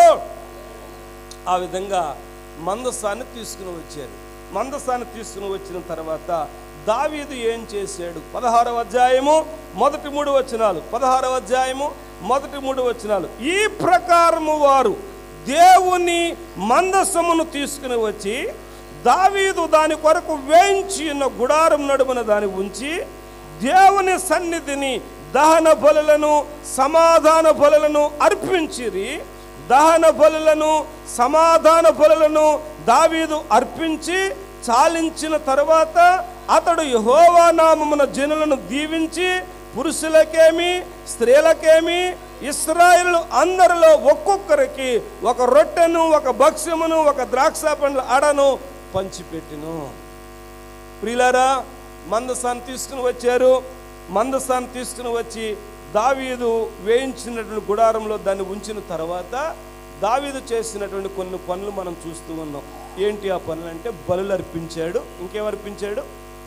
ఆ విధంగా మందస్సాన్ని తీసుకుని వచ్చారు మందస్సాన్ని తీసుకుని వచ్చిన తర్వాత దావీదు ఏం చేశాడు పదహారవ అధ్యాయము మొదటి మూడు వచనాలు పదహారవ అధ్యాయము మొదటి మూడు వచనాలు ఈ ప్రకారము వారు దేవుని మందస్సమును తీసుకుని వచ్చి దావీదు దాని కొరకు వేయించి ఉన్న గుడారం నడుమున దాన్ని ఉంచి దేవుని సన్నిధిని దహన బలులను సమాధాన బలులను అర్పించిరి దహన బలులను సమాధాన బలులను దావీదు అర్పించి చాలించిన తరువాత అతడు యహోవా నామమున జనులను దీవించి పురుషులకేమి స్త్రీలకేమి ఇస్రాయేలు అందరిలో ఒక్కొక్కరికి ఒక రొట్టెను ఒక భక్ష్యమును ఒక ద్రాక్ష పండ్ల అడను పంచిపెట్టెను ప్రియులారా మందసాన్ని తీసుకుని వచ్చారు మందసాన్ని తీసుకుని వచ్చి దావీదు వేయించినటువంటి గుడారంలో దాన్ని ఉంచిన తర్వాత దావీదు చేసినటువంటి కొన్ని పనులు మనం చూస్తూ ఉన్నాం ఏంటి ఆ పనులు అంటే బలులు అర్పించాడు ఇంకేం అర్పించాడు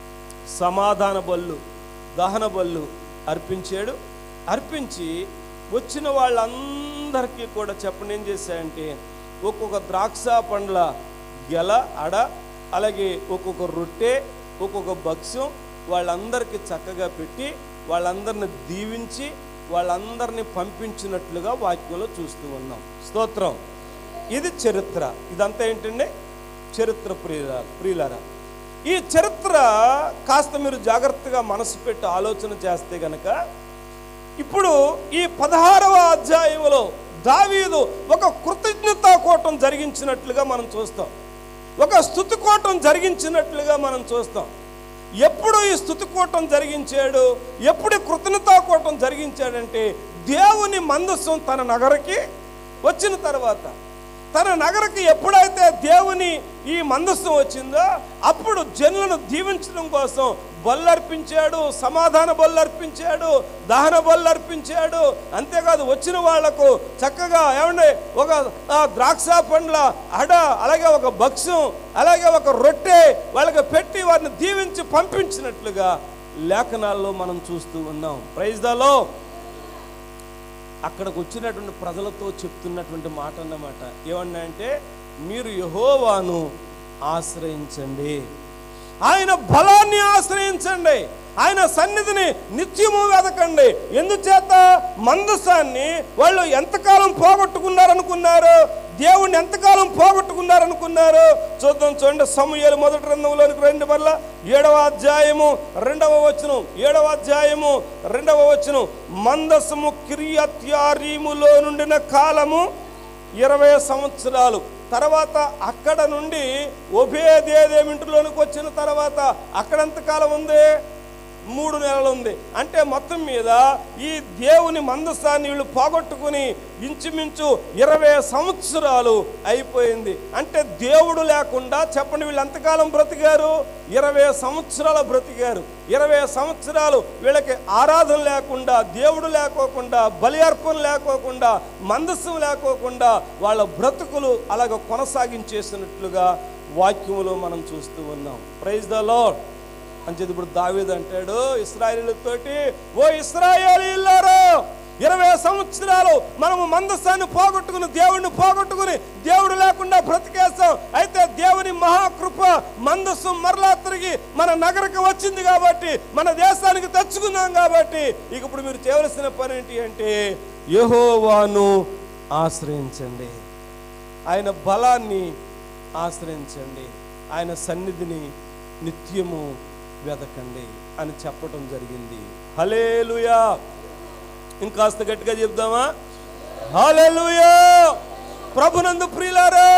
సమాధాన బళ్ళు దహన బళ్ళు అర్పించాడు అర్పించి వచ్చిన వాళ్ళందరికీ కూడా చెప్పండి ఏం చేశాయంటే ఒక్కొక్క ద్రాక్ష పండ్ల గెల అడ అలాగే ఒక్కొక్క రొట్టె ఒక్కొక్క భక్ష్యం వాళ్ళందరికీ చక్కగా పెట్టి వాళ్ళందరిని దీవించి వాళ్ళందరినీ పంపించినట్లుగా వాక్యంలో చూస్తూ ఉన్నాం స్తోత్రం ఇది చరిత్ర ఇదంతా ఏంటండి చరిత్ర ప్రియుల ప్రియులారా ఈ చరిత్ర కాస్త మీరు జాగ్రత్తగా మనసు పెట్టి ఆలోచన చేస్తే గనక ఇప్పుడు ఈ పదహారవ అధ్యాయంలో దావీదు ఒక కృతజ్ఞతా కూటం జరిగించినట్లుగా మనం చూస్తాం ఒక స్థుతి కూటం జరిగించినట్లుగా మనం చూస్తాం ఎప్పుడు ఈ స్థుతి కూటం జరిగించాడు ఎప్పుడు ఈ కృతజ్ఞతా కూటం జరిగించాడంటే దేవుని మందస్సం తన నగరకి వచ్చిన తర్వాత తన నగరకు ఎప్పుడైతే దేవుని ఈ మందస్సు వచ్చిందో అప్పుడు జనులను దీవించడం కోసం బల్లర్పించాడు సమాధాన బల్లర్పించాడు దహన బల్లర్పించాడు అంతేకాదు వచ్చిన వాళ్లకు చక్కగా ఏమండి ఒక ఆ, ద్రాక్ష పండ్ల అడ అలాగే ఒక భక్ష్యం అలాగే ఒక రొట్టె వాళ్ళకి పెట్టి వారిని దీవించి పంపించినట్లుగా లేఖనాల్లో మనం చూస్తూ ఉన్నాం ప్రైజ్ దాలో అక్కడికి వచ్చినటువంటి ప్రజలతో చెప్తున్నటువంటి మాట అన్నమాట ఏమన్నా అంటే మీరు యహోవాను ఆశ్రయించండి ఆయన బలాన్ని ఆశ్రయించండి ఆయన సన్నిధిని నిత్యము వెతకండి ఎందుచేత మందసాన్ని వాళ్ళు ఎంతకాలం పోగొట్టుకున్నారనుకున్నారు దేవుణ్ణి ఎంతకాలం పోగొట్టుకున్నారనుకున్నారు చూద్దాం చూడండి సమూహలు మొదటి రంధంలోనికి రెండు వల్ల ఏడవ అధ్యాయము రెండవ వచనం ఏడవ అధ్యాయము రెండవ వచనం మందసము కిరియత్యారీములో నుండిన కాలము ఇరవై సంవత్సరాలు తర్వాత అక్కడ నుండి ఒబేదేదేమింటిలోనికి వచ్చిన తర్వాత అక్కడెంత కాలం ఉంది మూడు నెలలు ఉంది అంటే మొత్తం మీద ఈ దేవుని మందస్థాన్ని వీళ్ళు పోగొట్టుకుని ఇంచుమించు ఇరవై సంవత్సరాలు అయిపోయింది అంటే దేవుడు లేకుండా చెప్పండి వీళ్ళు ఎంతకాలం బ్రతికారు ఇరవై సంవత్సరాలు బ్రతికారు ఇరవై సంవత్సరాలు వీళ్ళకి ఆరాధన లేకుండా దేవుడు లేకోకుండా బలి అర్పణ లేకోకుండా మందస్సం లేకోకుండా వాళ్ళ బ్రతుకులు అలాగ కొనసాగించేసినట్లుగా వాక్యములో మనం చూస్తూ ఉన్నాం ప్రైజ్ ద లార్డ్ అని చెప్పి ఇప్పుడు దావీదు అంటాడు ఇస్రాయేలీలతోటి ఓ ఇస్రాయేలీలారు ఇరవై సంవత్సరాలు మనము మందస్సాన్ని పోగొట్టుకుని దేవుడిని పోగొట్టుకుని దేవుడు లేకుండా బ్రతికేస్తాం అయితే దేవుని మహాకృప మందస్సు మరలా తిరిగి మన నగరకు వచ్చింది కాబట్టి మన దేశానికి తెచ్చుకున్నాం కాబట్టి ఇక ఇప్పుడు మీరు చేయవలసిన పని ఏంటి అంటే యెహోవాను ఆశ్రయించండి ఆయన బలాన్ని ఆశ్రయించండి ఆయన సన్నిధిని నిత్యము వెదకండి అని చెప్పటం జరిగింది హలేలుయా ఇంకాస్త గట్టిగా చెప్దామా హలేలుయా ప్రభునందు ప్రియులారా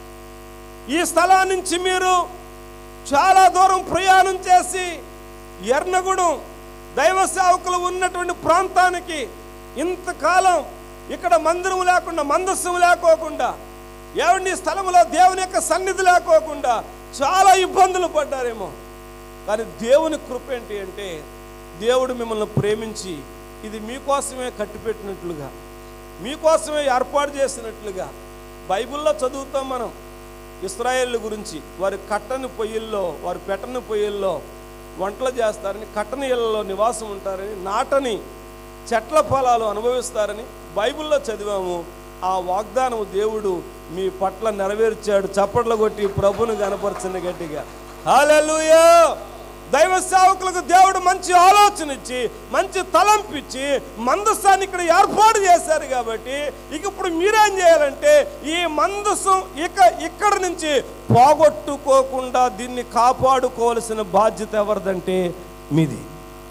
ఈ స్థలం నుంచి మీరు చాలా దూరం ప్రయాణం చేసి ఎర్నగూడెం దైవ సేవకులు ఉన్నటువంటి ప్రాంతానికి ఇంతకాలం ఇక్కడ మందిరం లేకుండా మందస్సం లేకోకుండా ఏమండి ఈ స్థలంలో దేవుని యొక్క సన్నిధి లేకోకుండా చాలా ఇబ్బందులు పడ్డారేమో కానీ దేవుని కృప ఏంటి అంటే దేవుడు మిమ్మల్ని ప్రేమించి ఇది మీకోసమే కట్టిపెట్టినట్లుగా మీకోసమే ఏర్పాటు చేసినట్లుగా బైబిల్లో చదువుతాం మనం ఇస్రాయేల్ గురించి వారి కట్టని పొయ్యిల్లో వారి పెట్టని పొయ్యిల్లో వంటలు చేస్తారని కట్టని ఇళ్లలో నివాసం ఉంటారని నాటని చెట్ల ఫలాలు అనుభవిస్తారని బైబిల్లో చదివాము ఆ వాగ్దానం దేవుడు మీ పట్ల నెరవేర్చాడు చప్పట్లు కొట్టి ప్రభుని కనపరచండి గట్టిగా హల్లెలూయా దైవ సేవకులకు దేవుడు మంచి ఆలోచన ఇచ్చి మంచి తలంపు ఇచ్చి మందస్సాన్ని ఇక్కడ ఏర్పాటు చేశారు కాబట్టి ఇక ఇప్పుడు మీరేం చేయాలంటే ఈ మందస్సం ఇక ఇక్కడ నుంచి పోగొట్టుకోకుండా దీన్ని కాపాడుకోవాల్సిన బాధ్యత ఎవరిదంటే మీది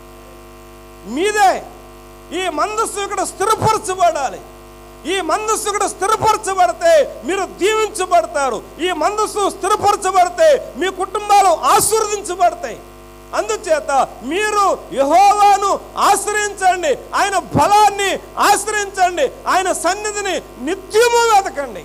మీదే ఈ మందస్సు ఇక్కడ స్థిరపరచబడాలి ఈ మందస్సు ఇక్కడ స్థిరపరచబడితే మీరు దీవించబడతారు ఈ మందస్సు స్థిరపరచబడితే మీ కుటుంబాలు ఆశీర్వదించబడతాయి అందుచేత మీరు యహోవాను ఆశ్రయించండి ఆయన బలాన్ని ఆశ్రయించండి ఆయన సన్నిధిని నిత్యము వెతకండి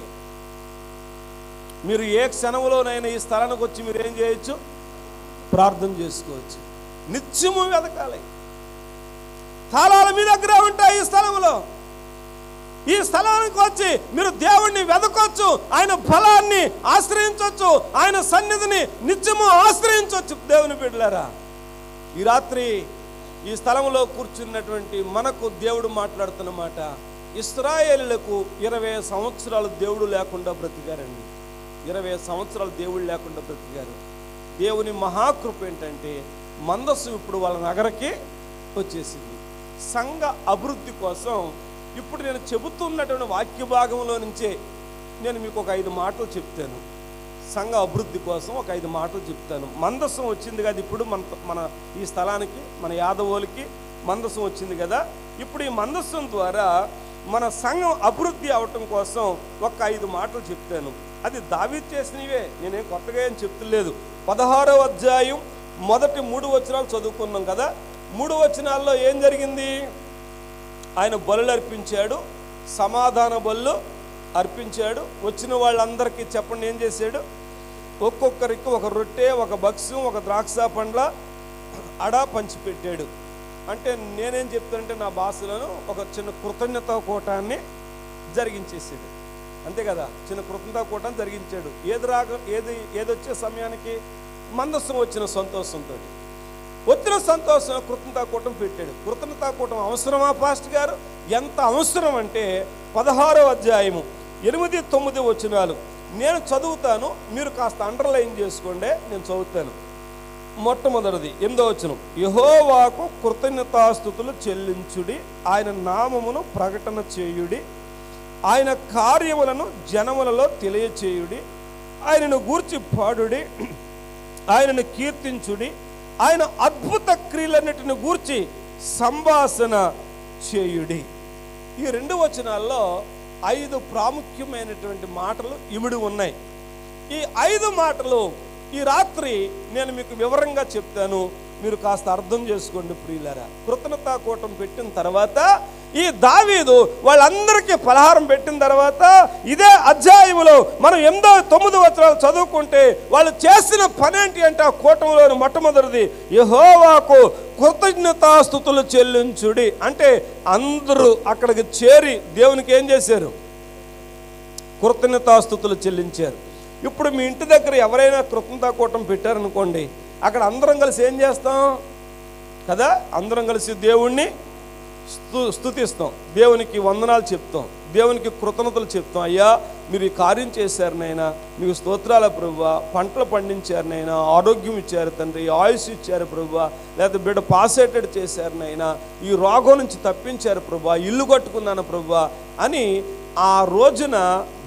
మీరు ఏ క్షణంలోనైనా ఈ స్థలానికి వచ్చి మీరు ఏం చేయొచ్చు ప్రార్థన చేసుకోవచ్చు నిత్యము వెతకాలి తాళాలు మీ దగ్గర ఉంటాయి ఈ స్థలంలో ఈ స్థలానికి వచ్చి మీరు దేవుణ్ణి వెదకొచ్చు ఆయన బలాన్ని ఆశ్రయించవచ్చు ఆయన సన్నిధిని నిత్యము ఆశ్రయించవచ్చు దేవుని బిడ్డలారా ఈ రాత్రి ఈ స్థలంలో కూర్చున్నటువంటి మనకు దేవుడు మాట్లాడుతున్న మాట ఇస్రాయేలులకు ఇరవై సంవత్సరాలు దేవుడు లేకుండా బ్రతికారండి ఇరవై సంవత్సరాలు దేవుడు లేకుండా బ్రతికారు దేవుని మహాకృప ఏంటంటే మందస్సు ఇప్పుడు వాళ్ళ నగరకి వచ్చేసింది సంఘ అభివృద్ధి కోసం ఇప్పుడు నేను చెబుతున్నటువంటి వాక్య భాగంలో నుంచే నేను మీకు ఒక ఐదు మాటలు చెప్తాను సంఘ అభివృద్ధి కోసం ఒక ఐదు మాటలు చెప్తాను మందస్సం వచ్చింది కదా ఇప్పుడు మన మన ఈ స్థలానికి మన యాదవులకి మందస్సం వచ్చింది కదా ఇప్పుడు ఈ మందస్సం ద్వారా మన సంఘం అభివృద్ధి అవటం కోసం ఒక ఐదు మాటలు చెప్తాను అది దావీద్ చేసినవే నేనేం కొత్తగా ఏం చెప్తలేదు పదహారవ అధ్యాయం మొదటి మూడు వచనాలు చదువుకున్నాం కదా మూడు వచనాల్లో ఏం జరిగింది ఆయన బలులు అర్పించాడు సమాధాన బలు అర్పించాడు వచ్చిన వాళ్ళందరికీ చెప్పండి ఏం చేశాడు ఒక్కొక్కరికి ఒక రొట్టె ఒక బక్సు ఒక ద్రాక్ష పండ్ల అడా పంచిపెట్టాడు అంటే నేనేం చెప్తానంటే నా భాషలను ఒక చిన్న కృతజ్ఞత కూటాన్ని జరిగించేసాడు అంతే కదా చిన్న కృతజ్ఞత కూటాన్ని జరిగించాడు ఏది రాక ఏది ఏది వచ్చే సమయానికి మందస్సం వచ్చిన సంతోషంతో వచ్చిన సంతోషం కృతజ్ఞతా కూటం పెట్టాడు కృతజ్ఞతా కూటం అవసరమా పాస్ట్ గారు ఎంత అవసరం అంటే పదహారో అధ్యాయము ఎనిమిది తొమ్మిది వచనాలు నేను చదువుతాను మీరు కాస్త అండర్లైన్ చేసుకోండి నేను చదువుతాను మొట్టమొదటిది ఎనిమిదో వచనం యహోవాకు కృతజ్ఞతాస్థుతులు చెల్లించుడి ఆయన నామమును ప్రకటన చేయుడి ఆయన కార్యములను జనములలో తెలియచేయుడి ఆయనను గూర్చి పాడుడి ఆయనను కీర్తించుడి ఆయన అద్భుత క్రియలన్నిటిని గూర్చి సంభాషణ చేయుడి ఈ రెండు వచనాల్లో ఐదు ప్రాముఖ్యమైనటువంటి మాటలు ఇమిడి ఉన్నాయి ఈ ఐదు మాటలు ఈ రాత్రి నేను మీకు వివరంగా చెప్తాను మీరు కాస్త అర్థం చేసుకోండి ప్రియులారా కృతజ్ఞతా కూటం పెట్టిన తర్వాత ఈ దావీదు వాళ్ళందరికీ పలహారం పెట్టిన తర్వాత ఇదే అధ్యాయములో మనం ఎనిమిదో తొమ్మిది వచనాలు చదువుకుంటే వాళ్ళు చేసిన పని ఏంటి అంటే ఆ కూటంలోని మొట్టమొదటిది యహోవాకు కృతజ్ఞతాస్థుతులు చెల్లించుడి అంటే అందరూ అక్కడికి చేరి దేవునికి ఏం చేశారు కృతజ్ఞతాస్థుతులు చెల్లించారు ఇప్పుడు మీ ఇంటి దగ్గర ఎవరైనా కృతజ్ఞతా కూటం పెట్టారనుకోండి అక్కడ అందరం కలిసి ఏం చేస్తాం కదా అందరం కలిసి దేవుణ్ణి స్తు స్తుతిస్తాం దేవునికి వందనాలు చెప్తాం దేవునికి కృతజ్ఞతలు చెప్తాం అయ్యా మీరు ఈ కార్యం చేశారు నైనా మీకు స్తోత్రాల ప్రభువ పంటలు పండించారు నైనా ఆరోగ్యం ఇచ్చారు తండ్రి ఆయుష్ ఇచ్చారు ప్రభువ లేకపోతే బిడ్డ పాసేటెడ్ చేశారు నైనా ఈ రోగం నుంచి తప్పించారు ప్రభా ఇల్లు కట్టుకున్నాను ప్రభువా అని ఆ రోజున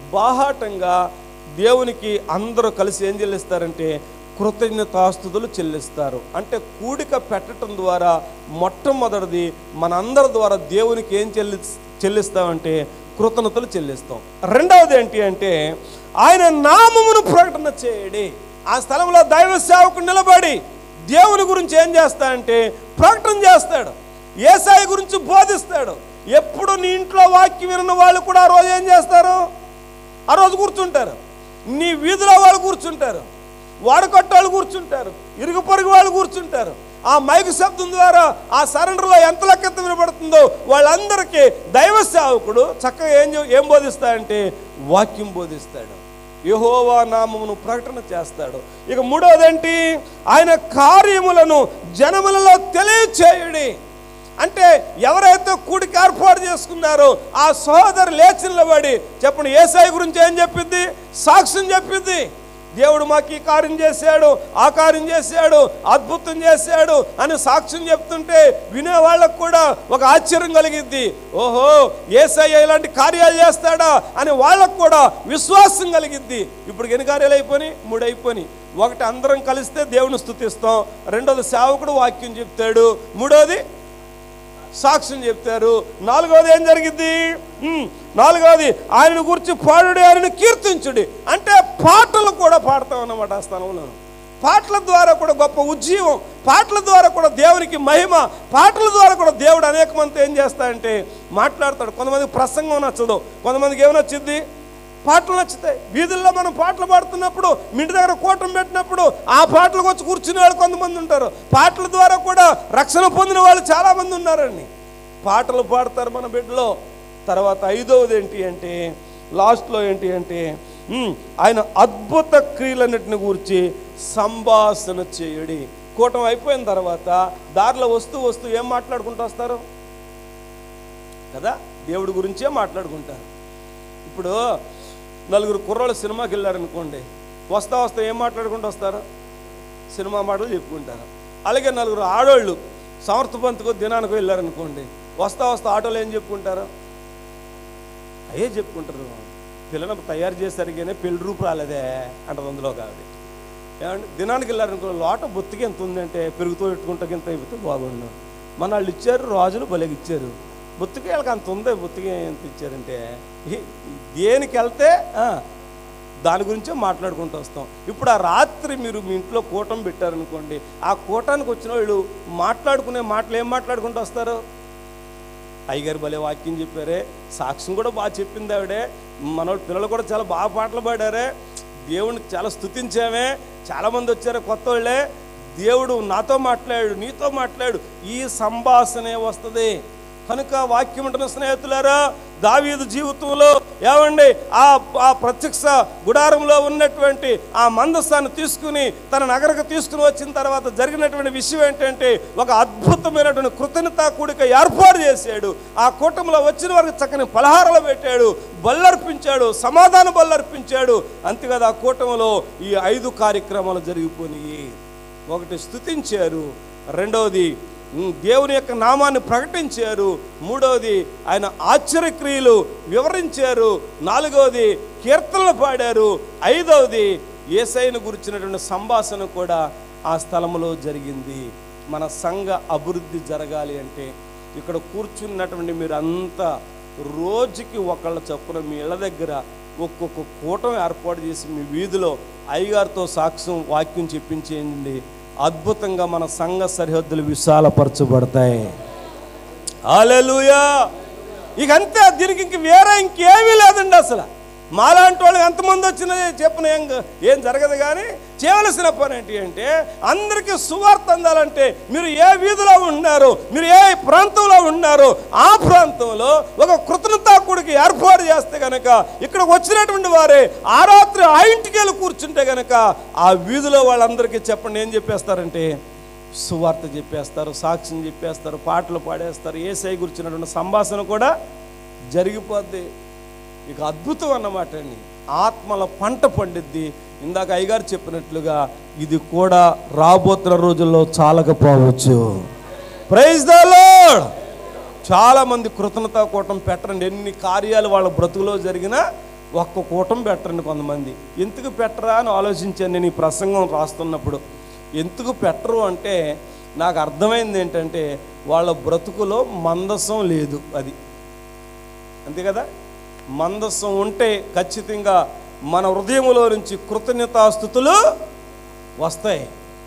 బాహాటంగా దేవునికి అందరూ కలిసి ఏం చెల్లిస్తారంటే కృతజ్ఞతాస్తుతులు చెల్లిస్తారు అంటే కూడిక పెట్టడం ద్వారా మొట్టమొదటిది మనందరి ద్వారా దేవునికి ఏం చెల్లి చెల్లిస్తామంటే కృతజ్ఞతలు చెల్లిస్తాం రెండవది ఏంటి అంటే ఆయన నామమును ప్రకటన చేయడి ఆ స్థలంలో దైవ సేవకు నిలబడి దేవుని గురించి ఏం చేస్తాడంటే ప్రకటన చేస్తాడు ఏసాయి గురించి బోధిస్తాడు ఎప్పుడు నీ ఇంట్లో వాక్యం విన్న వాళ్ళు కూడా ఆ రోజు ఏం చేస్తారు ఆ రోజు కూర్చుంటారు నీ వీధిలో వాళ్ళు కూర్చుంటారు వాడకట్టు వాళ్ళు కూర్చుంటారు ఇరుగు పొరుగు వాళ్ళు కూర్చుంటారు ఆ మైకు శబ్దం ద్వారా ఆ సరెండర్లో ఎంత లెక్కెత్త వినబడుతుందో వాళ్ళందరికీ దైవ సేవకుడు చక్కగా ఏం చే- ఏం బోధిస్తాడంటే వాక్యం బోధిస్తాడు యెహోవా నామమును ప్రకటన చేస్తాడు ఇక మూడవదేంటి ఆయన కార్యములను జనములలో తెలియచేయుడి అంటే ఎవరైతే కూడికి ఏర్పాటు చేసుకున్నారో ఆ సహోదరు లేచి నిలబడి చెప్పండి ఏసాయి గురించి ఏం చెప్పింది సాక్ష్యం చెప్పింది దేవుడు మాకు ఈ కార్యం చేశాడు ఆ కార్యం చేశాడు అద్భుతం చేశాడు అని సాక్ష్యం చెప్తుంటే వినే వాళ్ళకు కూడా ఒక ఆశ్చర్యం కలిగిద్ది ఓహో ఏసయ్య ఇలాంటి కార్యాలు చేస్తాడా అని వాళ్ళకు కూడా విశ్వాసం కలిగిద్ది ఇప్పుడు ఎన్ని కార్యాలు అయిపోయి మూడు అయిపోయి ఒకటి అందరం కలిస్తే దేవుని స్తుతిస్తాం రెండోది సేవకుడు వాక్యం చెప్తాడు మూడోది సాక్ష్యం చెప్తారు నాలుగవది ఏం జరిగింది ఉమ్, నాలుగవది ఆయన గురించి పాడుడి ఆయనను కీర్తించుడి అంటే పాటలు కూడా పాడతాం అన్నమాట ఆ స్థలంలో పాటల ద్వారా కూడా గొప్ప ఉజ్జీవం పాటల ద్వారా కూడా దేవునికి మహిమ పాటల ద్వారా కూడా దేవుడు అనేక మంది ఏం చేస్తాడంటే మాట్లాడతాడు కొంతమందికి ప్రసంగం నచ్చదు కొంతమందికి ఏమి నచ్చింది పాటలు నచ్చుతాయి వీధుల్లో మనం పాటలు పాడుతున్నప్పుడు మీ ఇంటి దగ్గర కూటం పెట్టినప్పుడు ఆ పాటలకు వచ్చి కూర్చునే వాళ్ళు కొంతమంది ఉంటారు పాటల ద్వారా కూడా రక్షణ పొందిన వాళ్ళు చాలామంది ఉన్నారండి పాటలు పాడతారు మన బిడ్డలో తర్వాత ఐదవది ఏంటి అంటే లాస్ట్లో ఏంటి అంటే ఉమ్, ఆయన అద్భుత క్రియలన్నిటిని గురించి సంభాషణ చేయుడి కూటం అయిపోయిన తర్వాత దారిలో వస్తూ వస్తూ ఏం మాట్లాడుకుంటూ వస్తారు కదా దేవుడి గురించే మాట్లాడుకుంటారు ఇప్పుడు నలుగురు కుర్రోళ్ళు సినిమాకి వెళ్ళారనుకోండి వస్తా వస్తా ఏం మాట్లాడుకుంటూ వస్తారు సినిమా మాటలు చెప్పుకుంటారు అలాగే నలుగురు ఆడోళ్ళు సమర్థపంతుకో దినానికి వెళ్ళారనుకోండి వస్తా వస్తా ఆటోలో ఏం చెప్పుకుంటారు అయ్యే చెప్పుకుంటారు పిల్లని తయారు చేసరిగానే పెళ్లి రూపు రాలేదే అంటారు అందులో కాదు ఏమంటే దినానికి వెళ్ళారనుకో లోట బొత్తికి ఎంత ఉందంటే పెరుగుతూ పెట్టుకుంటే ఇంత అయిపోతే బాగుండు మన వాళ్ళు ఇచ్చారు రాజులు బలికి ఇచ్చారు బొత్తికి వాళ్ళకి అంత ఉంది బొత్తికి ఎంత ఇచ్చారంటే ఈ- దేనికి వెళ్తే ఆ, దాని గురించే మాట్లాడుకుంటూ వస్తాం ఇప్పుడు ఆ రాత్రి మీరు మీ ఇంట్లో కూటం పెట్టారనుకోండి ఆ కూటానికి వచ్చిన వాళ్ళు మాట్లాడుకునే మాటలు ఏం మాట్లాడుకుంటూ వస్తారు అయ్యగారు భలే వాక్యం చెప్పారే సాక్ష్యం కూడా బాగా చెప్పింది ఆవిడే మనోళ్ళ పిల్లలు కూడా చాలా బాగా పాటలు పాడారే దేవుడిని చాలా స్తుతించామే చాలామంది వచ్చారు కొత్త వాళ్ళే దేవుడు నాతో మాట్లాడు నీతో మాట్లాడు ఈ సంభాషణే వస్తుంది కనుక వాక్యం ఉంటున్న స్నేహితులారా దావీదు జీవితంలో ఏమండి ఆ ఆ ప్రత్యక్ష గుడారంలో ఉన్నటువంటి ఆ మందస్థాన్ని తీసుకుని తన నగరకు తీసుకుని వచ్చిన తర్వాత జరిగినటువంటి విషయం ఏంటంటే ఒక అద్భుతమైనటువంటి కృతజ్ఞతా కూడిక ఏర్పాటు చేశాడు ఆ కూటమిలో వచ్చిన వారికి చక్కని పలహారాలు పెట్టాడు బల్లర్పించాడు సమాధాన బల్లర్పించాడు అంతేకాదు ఆ కూటమిలో ఈ ఐదు కార్యక్రమాలు జరిగిపోయినాయి ఒకటి స్తుతించారు రెండవది ఉమ్, దేవుని యొక్క నామాన్ని ప్రకటించారు మూడవది ఆయన ఆశ్చర్యక్రియలు వివరించారు నాలుగవది కీర్తనలు పాడారు ఐదవది ఏసైను గురించినటువంటి సంభాషణ కూడా ఆ స్థలంలో జరిగింది మన సంఘ అభివృద్ధి జరగాలి అంటే ఇక్కడ కూర్చున్నటువంటి మీరు అంతా రోజుకి ఒకళ్ళ చొప్పున మీ ఇళ్ళ దగ్గర ఒక్కొక్క కూటం ఏర్పాటు చేసి మీ వీధిలో అయ్యగారితో సాక్ష్యం వాక్యం చెప్పించేయండి అద్భుతంగా మన సంఘ సరిహద్దులు విశాలపరచబడతాయి హల్లెలూయా ఇక అంతే దీనికి ఇంక వేరే ఇంకేమీ లేదండి అసలు మాలాంటి వాళ్ళు ఎంతమంది వచ్చినా చెప్పిన ఏం ఏం జరగదు కానీ చేయవలసిన పని ఏంటి అంటే అందరికీ సువార్త అందాలంటే మీరు ఏ వీధిలో ఉన్నారు మీరు ఏ ప్రాంతంలో ఉన్నారు ఆ ప్రాంతంలో ఒక కృతజ్ఞతాకుడికి ఏర్పాటు చేస్తే గనక ఇక్కడ వచ్చినటువంటి వారే ఆ రాత్రి ఆ ఇంటికి వెళ్ళి కూర్చుంటే గనక ఆ వీధిలో వాళ్ళందరికీ చెప్పండి ఏం చెప్పేస్తారంటే సువార్త చెప్పేస్తారు సాక్ష్యం చెప్పేస్తారు పాటలు పాడేస్తారు ఏసై గురించినటువంటి సంభాషణ కూడా జరిగిపోద్ది ఇక అద్భుతం అన్నమాట అండి ఆత్మల పంట పండిద్ది ఇందాక అయ్యగారు చెప్పినట్లుగా ఇది కూడా రాబోతున్న రోజుల్లో చాలకపోవచ్చు ప్రైజ్ ద లార్డ్ చాలా మంది కృతజ్ఞతా కూటం పెట్టరండి ఎన్ని కార్యాలు వాళ్ళ బ్రతుకులో జరిగినా ఒక్క కూటం పెట్టరండి కొంతమంది ఎందుకు పెట్టరా అని ఆలోచించాను నేను ఈ ప్రసంగం రాస్తున్నప్పుడు ఎందుకు పెట్టరు అంటే నాకు అర్థమైంది ఏంటంటే వాళ్ళ బ్రతుకులో మందసం లేదు అది అంతే కదా మందస్సం ఉంటే ఖచ్చితంగా మన హృదయములో నుంచి కృతజ్ఞతాస్థుతులు వస్తాయి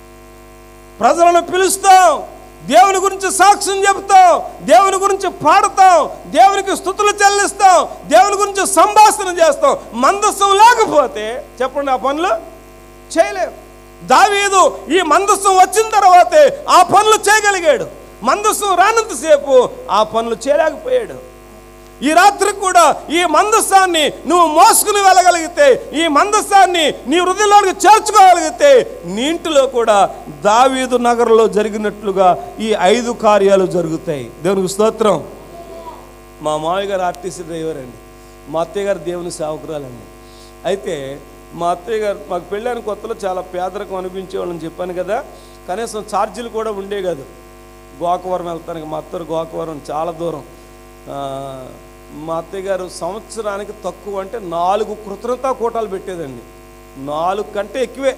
ప్రజలను పిలుస్తాం దేవుని గురించి సాక్ష్యం చెప్తాం దేవుని గురించి పాడతాం దేవునికి స్థుతులు చెల్లిస్తాం దేవుని గురించి సంభాషణ చేస్తాం మందస్సం లేకపోతే చెప్పండి ఆ పనులు చేయలేం దావీదు ఈ మందస్సం వచ్చిన తర్వాతే ఆ పనులు చేయగలిగాడు మందస్సం రానంతసేపు ఆ పనులు చేయలేకపోయాడు ఈ రాత్రి కూడా ఈ మందస్సాన్ని నువ్వు మోసుకుని వెళ్ళగలిగితే ఈ మందస్సాన్ని నీ హృదయంలోకి చేర్చుకోగలిగితే నీ ఇంటిలో కూడా దావీదు నగరంలో జరిగినట్లుగా ఈ ఐదు కార్యాలు జరుగుతాయి దేవునికి స్తోత్రం మా మామయ్య గారు ఆర్టీసీ డ్రైవర్ అండి మా అత్తయ్య గారు దేవుని సేవకురాలండి అయితే మా అత్తయ్య గారు మాకు పెళ్ళైన కొత్తలో చాలా పేదరికం అనిపించేవాళ్ళని చెప్పాను కదా కనీసం ఛార్జీలు కూడా ఉండే కాదు గోకవరం వెళ్తానికి మా అత్తరు గోకవరం చాలా దూరం ఆ, మా అత్తయ్య గారు సంవత్సరానికి తక్కువ అంటే నాలుగు కృతజ్ఞతా కూటాలు పెట్టేదండి నాలుగు కంటే ఎక్కువే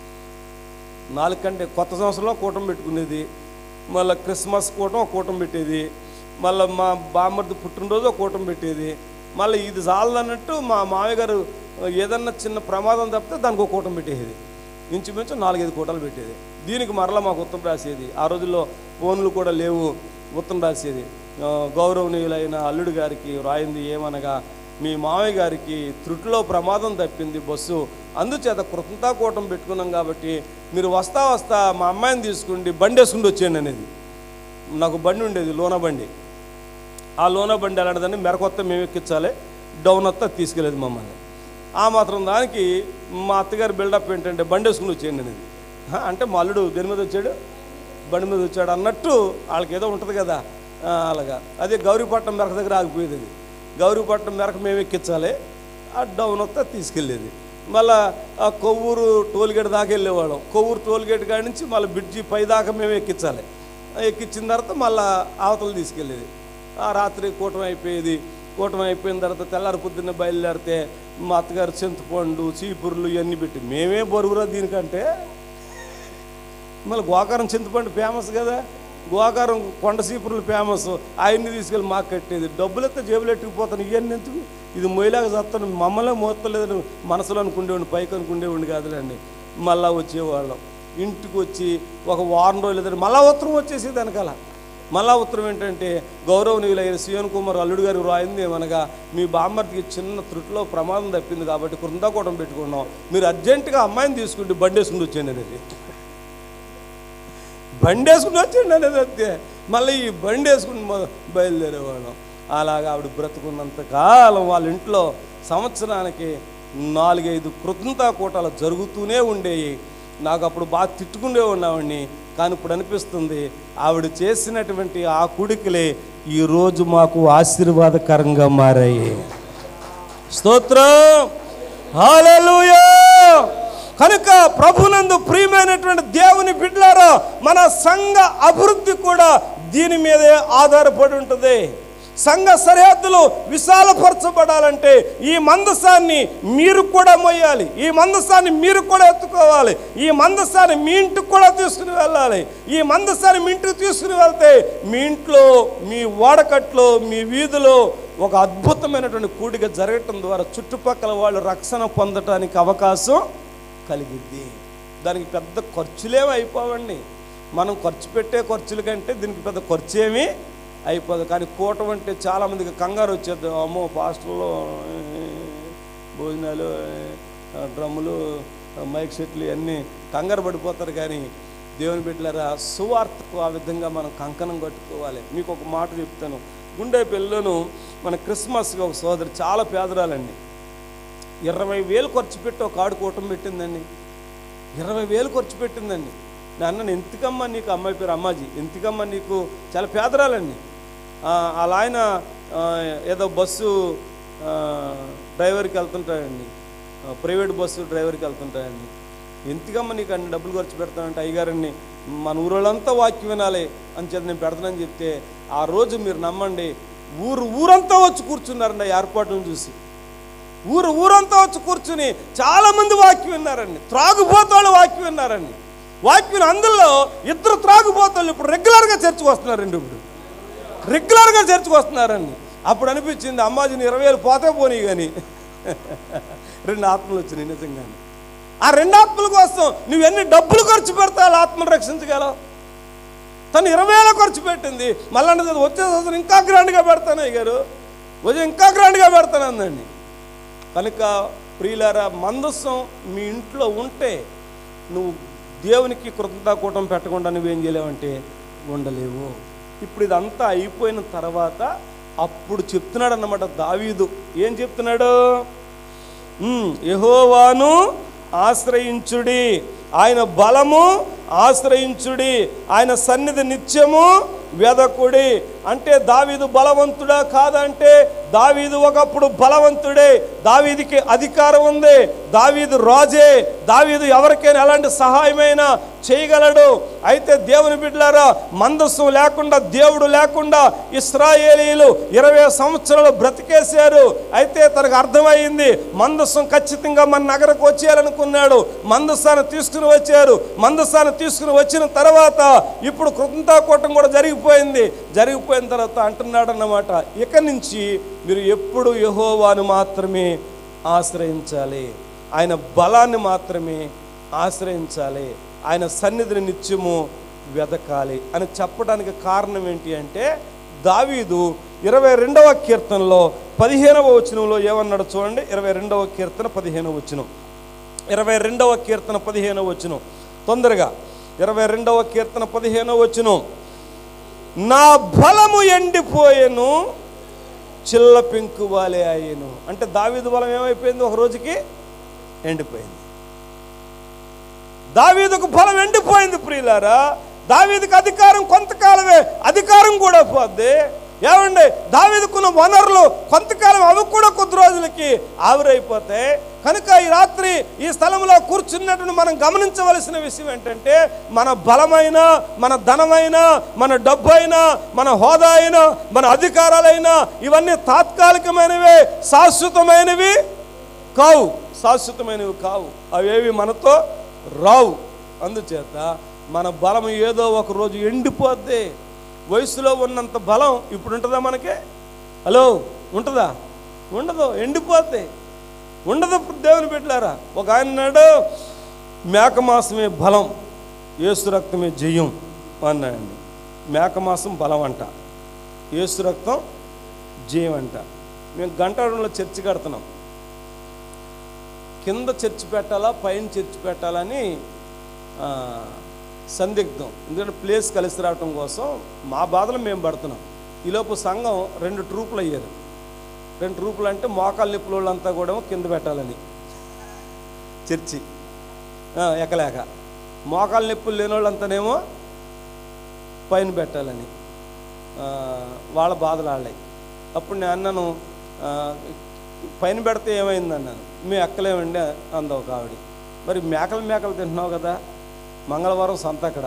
నాలుగు కంటే కొత్త సంవత్సరంలో కూటం పెట్టుకునేది మళ్ళీ క్రిస్మస్ కూటం ఒక కూటం పెట్టేది మళ్ళీ మా బామ్మర్ది పుట్టినరోజు ఒక కూటం పెట్టేది మళ్ళీ ఇది చాలదన్నట్టు మా మామయ్య గారు ఏదన్నా చిన్న ప్రమాదం తప్పితే దానికి ఒక కూటం పెట్టేది ఇంచుమించు నాలుగైదు కూటలు పెట్టేది దీనికి మరలా మాకు ఉత్తరం రాసేది ఆ రోజుల్లో ఫోన్లు కూడా లేవు ఉత్తరం రాసేది ఆ, గౌరవనీయులైన అల్లుడు గారికి రాయింది ఏమనగా మీ మామయ్య గారికి త్రుటిలో ప్రమాదం తప్పింది బస్సు అందుచేత కృతజ్ఞతాకూటం పెట్టుకున్నాం కాబట్టి మీరు వస్తా వస్తా మా అమ్మాయిని తీసుకుండి బండి వేసుకుంటూ వచ్చేయండి అనేది నాకు బండి ఉండేది లోన బండి ఆ లోన బండి అలాంటిదని మెరకొత్త మేము ఎక్కించాలి డౌన్ వస్తా తీసుకెళ్ళేది మమ్మల్ని ఆ మాత్రం దానికి మా అత్తగారి బిల్డప్ ఏంటంటే బండి వేసుకుని వచ్చేయండి అనేది హా, అంటే మా అల్లుడు దేని మీద వచ్చాడు బండి మీద వచ్చాడు అన్నట్టు వాళ్ళకి ఏదో ఉంటుంది కదా ఆ, అలాగా అదే గౌరీపట్నం మెరక దగ్గర ఆగిపోయేది అది గౌరీపట్నం మెరక మేము ఎక్కించాలి ఆ డౌన్ వస్తే తీసుకెళ్ళేది మళ్ళా ఆ కొవ్వూరు టోల్గేట్ దాకా వెళ్ళేవాళ్ళం కొవ్వూరు టోల్గేట్ కాడి నుంచి మళ్ళీ బ్రిడ్జి పై దాకా మేము ఎక్కించాలి ఆ ఎక్కించిన తర్వాత మళ్ళా అవతల తీసుకెళ్ళేది ఆ రాత్రి కూటమి అయిపోయేది కూటమి అయిపోయిన తర్వాత తెల్లారి పొద్దున్న బయలుదేరితే మా అత్తగారు చింతపండు చీపుర్లు ఇవన్నీ పెట్టి మేమే బరువురా దీనికంటే మళ్ళీ గోకారం చింతపండు ఫేమస్ కదా గోకారం కొండ సీపురులు ఫేమస్ ఆయన్ని తీసుకెళ్ళి మాకు కట్టేది డబ్బులు ఎత్తే జేబులు ఎట్టుకుపోతాను ఇవన్నీ ఎందుకు ఇది మొయ్యలాగా చస్తాను మమ్మల్ని మోస్తలేదని మనసులో అనుకుండేవాడిని పైకి అనుకుండేవాడిని కాదులేండి మళ్ళా వచ్చేవాళ్ళం ఇంటికి వచ్చి ఒక వారం రోజులు ఎదురు మళ్ళా ఉత్తరం వచ్చేసి వెనకాల మళ్ళా ఉత్తరం ఏంటంటే గౌరవనీయులైన సియోన్ కుమార్ అల్లుడు గారు రాయింది ఏమనగా మీ బామ్మర్దికి చిన్న త్రుట్లో ప్రమాదం తప్పింది కాబట్టి కృందాకోటం పెట్టుకున్నాం మీరు అర్జెంటుగా అమ్మాయిని తీసుకుంటే బండి వేసుకుని వచ్చేయండి అనేది బండి వేసుకుని వచ్చేయండి అనేది అంతే మళ్ళీ ఈ బండి వేసుకుని మొ- బయలుదేరేవాళ్ళం అలాగా ఆవిడ బ్రతుకున్నంత కాలం వాళ్ళ ఇంట్లో సంవత్సరానికి నాలుగైదు కృతంతా కూటాలు జరుగుతూనే ఉండేవి నాకు అప్పుడు బాగా తిట్టుకునే ఉన్నామండి కానీ ఇప్పుడు అనిపిస్తుంది ఆవిడ చేసినటువంటి ఆ కుడికలే ఈరోజు మాకు ఆశీర్వాదకరంగా మారాయి స్తోత్రం హల్లెలూయా కనుక ప్రభునందు ప్రియమైనటువంటి దేవుని బిడ్డలారా మన సంఘ అభివృద్ధి కూడా దీని మీదే ఆధారపడి ఉంటుంది సంఘ సరిహద్దులు విశాలపరచబడాలంటే ఈ మందసాన్ని మీరు కూడా మొయ్యాలి ఈ మందసాన్ని మీరు కూడా ఎత్తుకోవాలి ఈ మందసాన్ని మీ ఇంటికి కూడా తీసుకుని వెళ్ళాలి ఈ మందసాన్ని మీ ఇంటికి తీసుకుని వెళ్తే మీ ఇంట్లో మీ వాడకట్లో మీ వీధిలో ఒక అద్భుతమైనటువంటి కూడిక జరగటం ద్వారా చుట్టుపక్కల వాళ్ళు రక్షణ పొందటానికి అవకాశం కలిగిద్ది దానికి పెద్ద ఖర్చులేమి అయిపోవండి మనం ఖర్చు పెట్టే ఖర్చుల కంటే దీనికి పెద్ద ఖర్చు ఏమీ అయిపోదు కానీ కూటం అంటే చాలామందికి కంగారు వచ్చేది అమ్మో పాస్టర్లో భోజనాలు ఆ, డ్రమ్ములు ఆ, మైక్ సెట్లు ఇవన్నీ కంగారు పడిపోతారు కానీ దేవుని బిడ్డలారా సువార్తకు ఆ విధంగా మనం కంకణం కట్టుకోవాలి మీకు ఒక మాట చెప్తాను గుండె పిల్లను మన క్రిస్మస్కి ఒక సోదరి చాలా పేదరాలండి ఇరవై వేలు ఖర్చు పెట్టి ఒక ఆడు కూటం పెట్టిందండి ఇరవై వేలు ఖర్చు పెట్టిందండి నాన్న ఎంతకమ్మా నీకు అమ్మాయి పేరు అమ్మాజీ ఎంతకమ్మా నీకు చాలా పేదరాలండి ఆ, వాళ్ళ ఆయన ఆ, ఏదో బస్సు ఆ, డ్రైవర్కి వెళ్తుంటాడండి ఆ, ప్రైవేట్ బస్సు డ్రైవర్కి వెళ్తుంటాడండి ఎంతకమ్మా నీకు అన్ని డబ్బులు ఖర్చు పెడతానంటే అయ్యగారండి మన ఊరోళ్ళంతా వాక్యం వినాలి అని చెప్పి నేను పెడతానని చెప్తే ఆ రోజు మీరు నమ్మండి ఊరు ఊరంతా వచ్చి కూర్చున్నారండి ఆ ఏర్పాట్లను చూసి ఊరు ఊరంతా వచ్చి కూర్చుని చాలా మంది వాక్యం విన్నారండి త్రాగుబోతాళ్ళు వాక్యం విన్నారండి వాక్యం అందులో ఇద్దరు త్రాగుబోతాళ్ళు ఇప్పుడు రెగ్యులర్గా చర్చకు వస్తున్నారండి ఇప్పుడు రెగ్యులర్గా చర్చకు వస్తున్నారండి అప్పుడు అనిపించింది అమ్మాజీని ఇరవై వేలు పోతే పోనీ కానీ రెండు ఆత్మలు వచ్చినాయి నిజంగానే ఆ రెండు ఆత్మల కోసం నువ్వు ఎన్ని డబ్బులు ఖర్చు పెడతావు ఆత్మను రక్షించగలవు తను ఇరవై వేల ఖర్చు పెట్టింది మళ్ళీ అన్నది వచ్చే సంవత్సరం ఇంకా గ్రాండ్గా పెడతాను అయ్యారు వచ్చి ఇంకా గ్రాండ్గా పెడతాను అందండి కనుక ప్రియులారా మందస్సం మీ ఇంట్లో ఉంటే నువ్వు దేవునికి కృతజ్ఞతాకూటం పెట్టకుండా నువ్వేం చేయలేవంటే ఉండలేవు ఇప్పుడు ఇదంతా అయిపోయిన తర్వాత అప్పుడు చెప్తున్నాడు అన్నమాట దావీదు ఏం చెప్తున్నాడు ఉమ్, యెహోవాను ఆశ్రయించుడి ఆయన బలము ఆశ్రయించుడి ఆయన సన్నిధి నిత్యము వెదకుడి అంటే దావీదు బలవంతుడా కాదంటే దావీదు ఒకప్పుడు బలవంతుడే దావీదికి అధికారం ఉంది దావీదు రాజే దావీదు ఎవరికైనా ఎలాంటి సహాయమైనా చేయగలడు అయితే దేవుని బిడ్డలారా మందస్సు లేకుండా దేవుడు లేకుండా ఇస్రాయేలీలు ఇరవై సంవత్సరాలు బ్రతికేశారు అయితే తనకు అర్థమైంది మందస్సం ఖచ్చితంగా మన నగరకు వచ్చేయాలనుకున్నాడు మందస్సాన్ని తీసుకుని వచ్చారు మందస్సాన్ని తీసుకుని వచ్చిన తర్వాత ఇప్పుడు కృతంతాకూటం కూడా జరిగిపోయింది జరిగిపోయిన తర్వాత అంటున్నాడు అన్నమాట ఇక నుంచి మీరు ఎప్పుడు యహోవాను మాత్రమే ఆశ్రయించాలి ఆయన బలాన్ని మాత్రమే ఆశ్రయించాలి ఆయన సన్నిధిని నిత్యము వెదకాలి అని చెప్పడానికి కారణం ఏంటి అంటే దావీదు ఇరవై రెండవ కీర్తనలో పదిహేనవ వచనంలో ఏమన్నాడు చూడండి ఇరవై రెండవ కీర్తన పదిహేనవ వచనం ఇరవై రెండవ కీర్తన పదిహేనవ వచనం తొందరగా ఇరవై రెండవ కీర్తన పదిహేనవ వచనం నా బలము ఎండిపోయెను చిల్ల పెంకువాలే అయ్యను అంటే దావీదు బలం ఏమైపోయింది ఒక రోజుకి ఎండిపోయింది దావీదుకు బలం ఎండిపోయింది ప్రియులారా దావీదుకు అధికారం కొంతకాలమే అధికారం కూడా పోద్ది ఏమండి దావీదుకున్న వనరులు కొంతకాలం అవి కూడా కొద్ది రోజులకి ఆవిరైపోతాయి కనుక ఈ రాత్రి ఈ స్థలంలో కూర్చున్నటువంటి మనం గమనించవలసిన విషయం ఏంటంటే మన బలమైన మన ధనమైన మన డబ్బు అయినా మన హోదా అయినా మన అధికారాలైనా ఇవన్నీ తాత్కాలికమైనవే శాశ్వతమైనవి కావు శాశ్వతమైనవి కావు అవేవి మనతో రావు అందుచేత మన బలం ఏదో ఒక రోజు ఎండిపోద్ది వయసులో ఉన్నంత బలం ఇప్పుడు ఉంటుందా మనకి హలో ఉంటుందా ఉండదు ఎండిపోద్ది ఉండదు దేవుని పెట్టారా ఒక ఆయన అన్నాడు మేక మాసమే బలం ఏసు రక్తమే జయం అన్నాడండి మేకమాసం బలం అంట యేసు రక్తం జీవం అంట మేము గంటాడంలో చర్చి కడుతున్నాం కింద చర్చి పెట్టాలా పైన చర్చి పెట్టాలని ఆ, సందిగ్ధం ఎందుకంటే ప్లేస్ కలిసి రావటం కోసం మా బాధలు మేము పడుతున్నాం ఈలోపు సంఘం రెండు ట్రూపులు అయ్యారు రెండు ట్రూపులు అంటే మోకాలు నిప్పుల వాళ్ళంతా కూడా కింద పెట్టాలని చర్చి ఆ, ఎక్కలేక మోకాలు నొప్పులు లేని వాళ్ళంతానేమో పైన పెట్టాలని ఆ, వాళ్ళ బాధలు వాళ్ళయి అప్పుడు నేను అన్నాను ఆ, పైన పెడితే ఏమైంది అన్నాను మేము ఎక్కలేమండి అంది ఒక ఆవిడ మరి మేకలు మేకలు తింటున్నావు కదా మంగళవారం సంత అక్కడ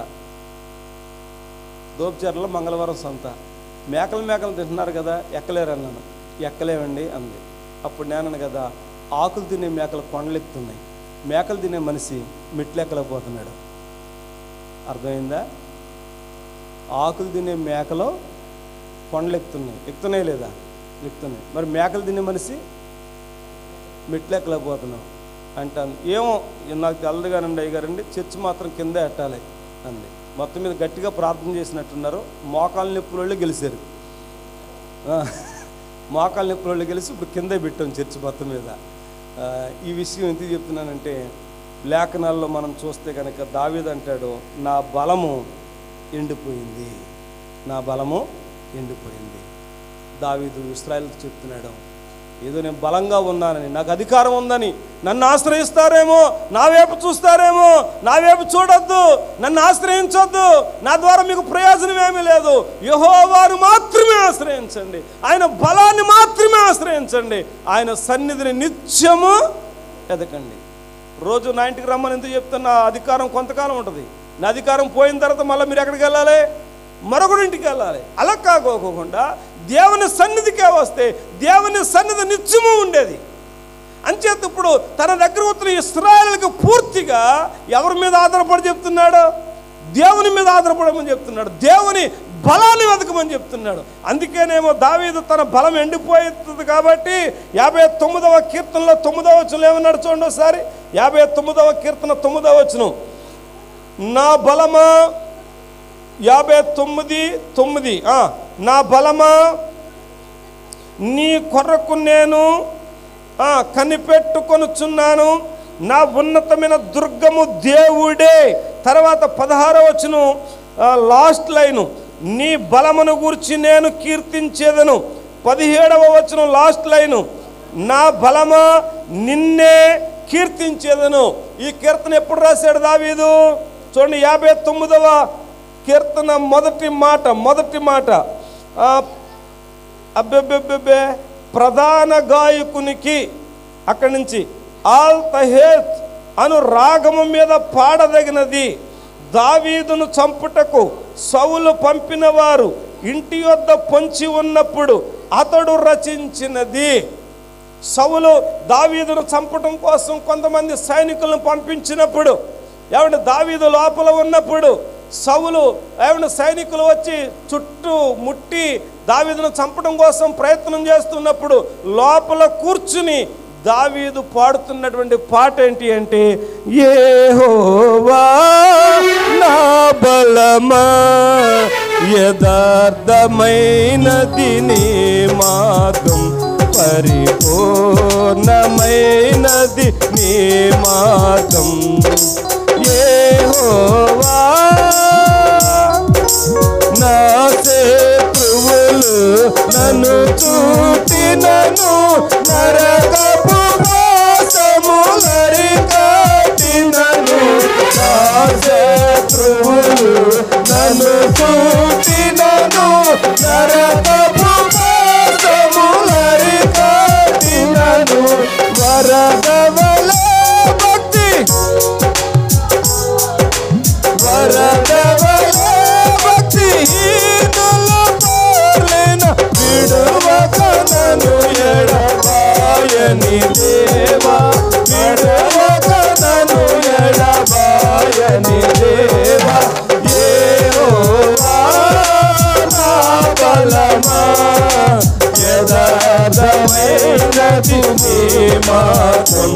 దోపచర్లో మంగళవారం సంత మేకలు మేకలు తింటున్నారు కదా ఎక్కలేరు అన్నాను ఎక్కలేవండి అంది అప్పుడు నేనను కదా ఆకులు తినే మేకలు కొండలెక్కుతున్నాయి మేకలు తినే మనిషి మెట్లెక్కలేకపోతున్నాడు అర్థమైందా ఆకులు తినే మేకలు కొండలు ఎక్కుతున్నాయి ఎక్కుతున్నాయి లేదా ఎక్కుతున్నాయి మరి మేకలు తినే మనిషి మెట్లెక్కలేకపోతున్నాం అంటాను ఏమో ఇది నాకు తెల్లదు కానండి అయ్య గారండి చర్చి మాత్రం కింద ఎట్టాలి అంది మొత్తం మీద గట్టిగా ప్రార్థన చేసినట్టున్నారు మోకాలు నొప్పుల వాళ్ళు గెలిచారు ఆ, మోకాలు నొప్పుల వాళ్ళు గెలిచి ఇప్పుడు కిందే పెట్టాం చర్చి మొత్తం మీద ఆ, ఈ విషయం ఎందుకు చెప్తున్నానంటే లేఖనాల్లో మనం చూస్తే కనుక దావీద్ అంటాడు నా బలము ఎండిపోయింది నా బలము ఎండిపోయింది దావీదు ఇస్రాయల్కి చెప్తున్నాడు ఏదో నేను బలంగా ఉన్నానని నాకు అధికారం ఉందని నన్ను ఆశ్రయిస్తారేమో నా వైపు చూస్తారేమో నా వైపు చూడొద్దు నన్ను ఆశ్రయించొద్దు నా ద్వారా మీకు ప్రయోజనం ఏమీ లేదు యహోవారు మాత్రమే ఆశ్రయించండి ఆయన బలాన్ని మాత్రమే ఆశ్రయించండి ఆయన సన్నిధిని నిత్యము ఎదకండి రోజు నా ఇంటికి రమ్మని ఎందుకు చెప్తున్నా అధికారం కొంతకాలం ఉంటుంది నా అధికారం పోయిన తర్వాత మళ్ళీ మీరు ఎక్కడికి వెళ్ళాలి మరొకటి ఇంటికి వెళ్ళాలి అలా కాకోకుండా దేవుని సన్నిధికే వస్తే దేవుని సన్నిధి నిత్యము ఉండేది అంచేత ఇప్పుడు తన దగ్గర వచ్చిన ఇస్రాయల్కి పూర్తిగా ఎవరి మీద ఆధారపడి చెప్తున్నాడు దేవుని మీద ఆధారపడమని చెప్తున్నాడు దేవుని బలాన్ని వెతకమని చెప్తున్నాడు అందుకేనేమో దావీదు తన బలం ఎండిపోతుంది కాబట్టి యాభై తొమ్మిదవ కీర్తనలో తొమ్మిదవ వచనం ఏమన్నాడు చూడండి ఒకసారి యాభై తొమ్మిదవ కీర్తన తొమ్మిదవ వచనం నా బలమా యాభై తొమ్మిది తొమ్మిది ఆ, నా బలమా నీ కొరకు నేను ఆ, కనిపెట్టుకొనుచున్నాను నా ఉన్నతమైన దుర్గము దేవుడే తర్వాత పదహారవ వచనం ఆ, లాస్ట్ లైను నీ బలమును గురించి నేను కీర్తించేదను పదిహేడవ వచనం లాస్ట్ లైను నా బలమా నిన్నే కీర్తించేదను ఈ కీర్తన ఎప్పుడు రాశాడు దావీదు చూడండి యాభై తొమ్మిదవ కీర్తన మొదటి మాట మొదటి మాట ఆ, అబ్బెబ్బెబ్బెబ్బే ప్రధాన గాయకునికి అక్కడి నుంచి ఆల్ తహేత్ అను రాగము మీద పాడదగినది దావీదును చంపుటకు సౌలు పంపిన వారు ఇంటి యొద్ద పొంచి ఉన్నప్పుడు అతడు రచించినది సౌలు దావీదును చంపటం కోసం కొంతమంది సైనికులను పంపించినప్పుడు ఏమంటే దావీదు లోపల ఉన్నప్పుడు సౌలు ఏమంటే సైనికులు వచ్చి చుట్టూ ముట్టి దావీదును చంపడం కోసం ప్రయత్నం చేస్తున్నప్పుడు లోపల కూర్చుని దావీదు పాడుతున్నటువంటి పాట ఏంటి అంటే ఏహోవా నా బలమా యథార్థమైనది నీ మార్గం పరిపూర్ణమైనది నీ మార్గం ఏహోవా నా శత్రువులు నన్ను చూటినను నరకపు మోసములరి కాటినను నా శత్రువులు నన్ను చూటినను నరకపు మోసములరి కాటినను వరదవలే భక్తి వరదవలే భక్తిహీనుల పాలన విడువక నన్ను ఎడబాయని దేవా విడువక నన్ను ఎడబాయని దేవా యెహోవా నా బలమా యథార్థమైనది నీ మార్గం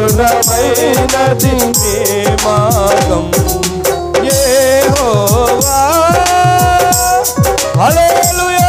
పరిపూర్ణమైనది నీ మార్గం యెహోవా హల్లెలూయా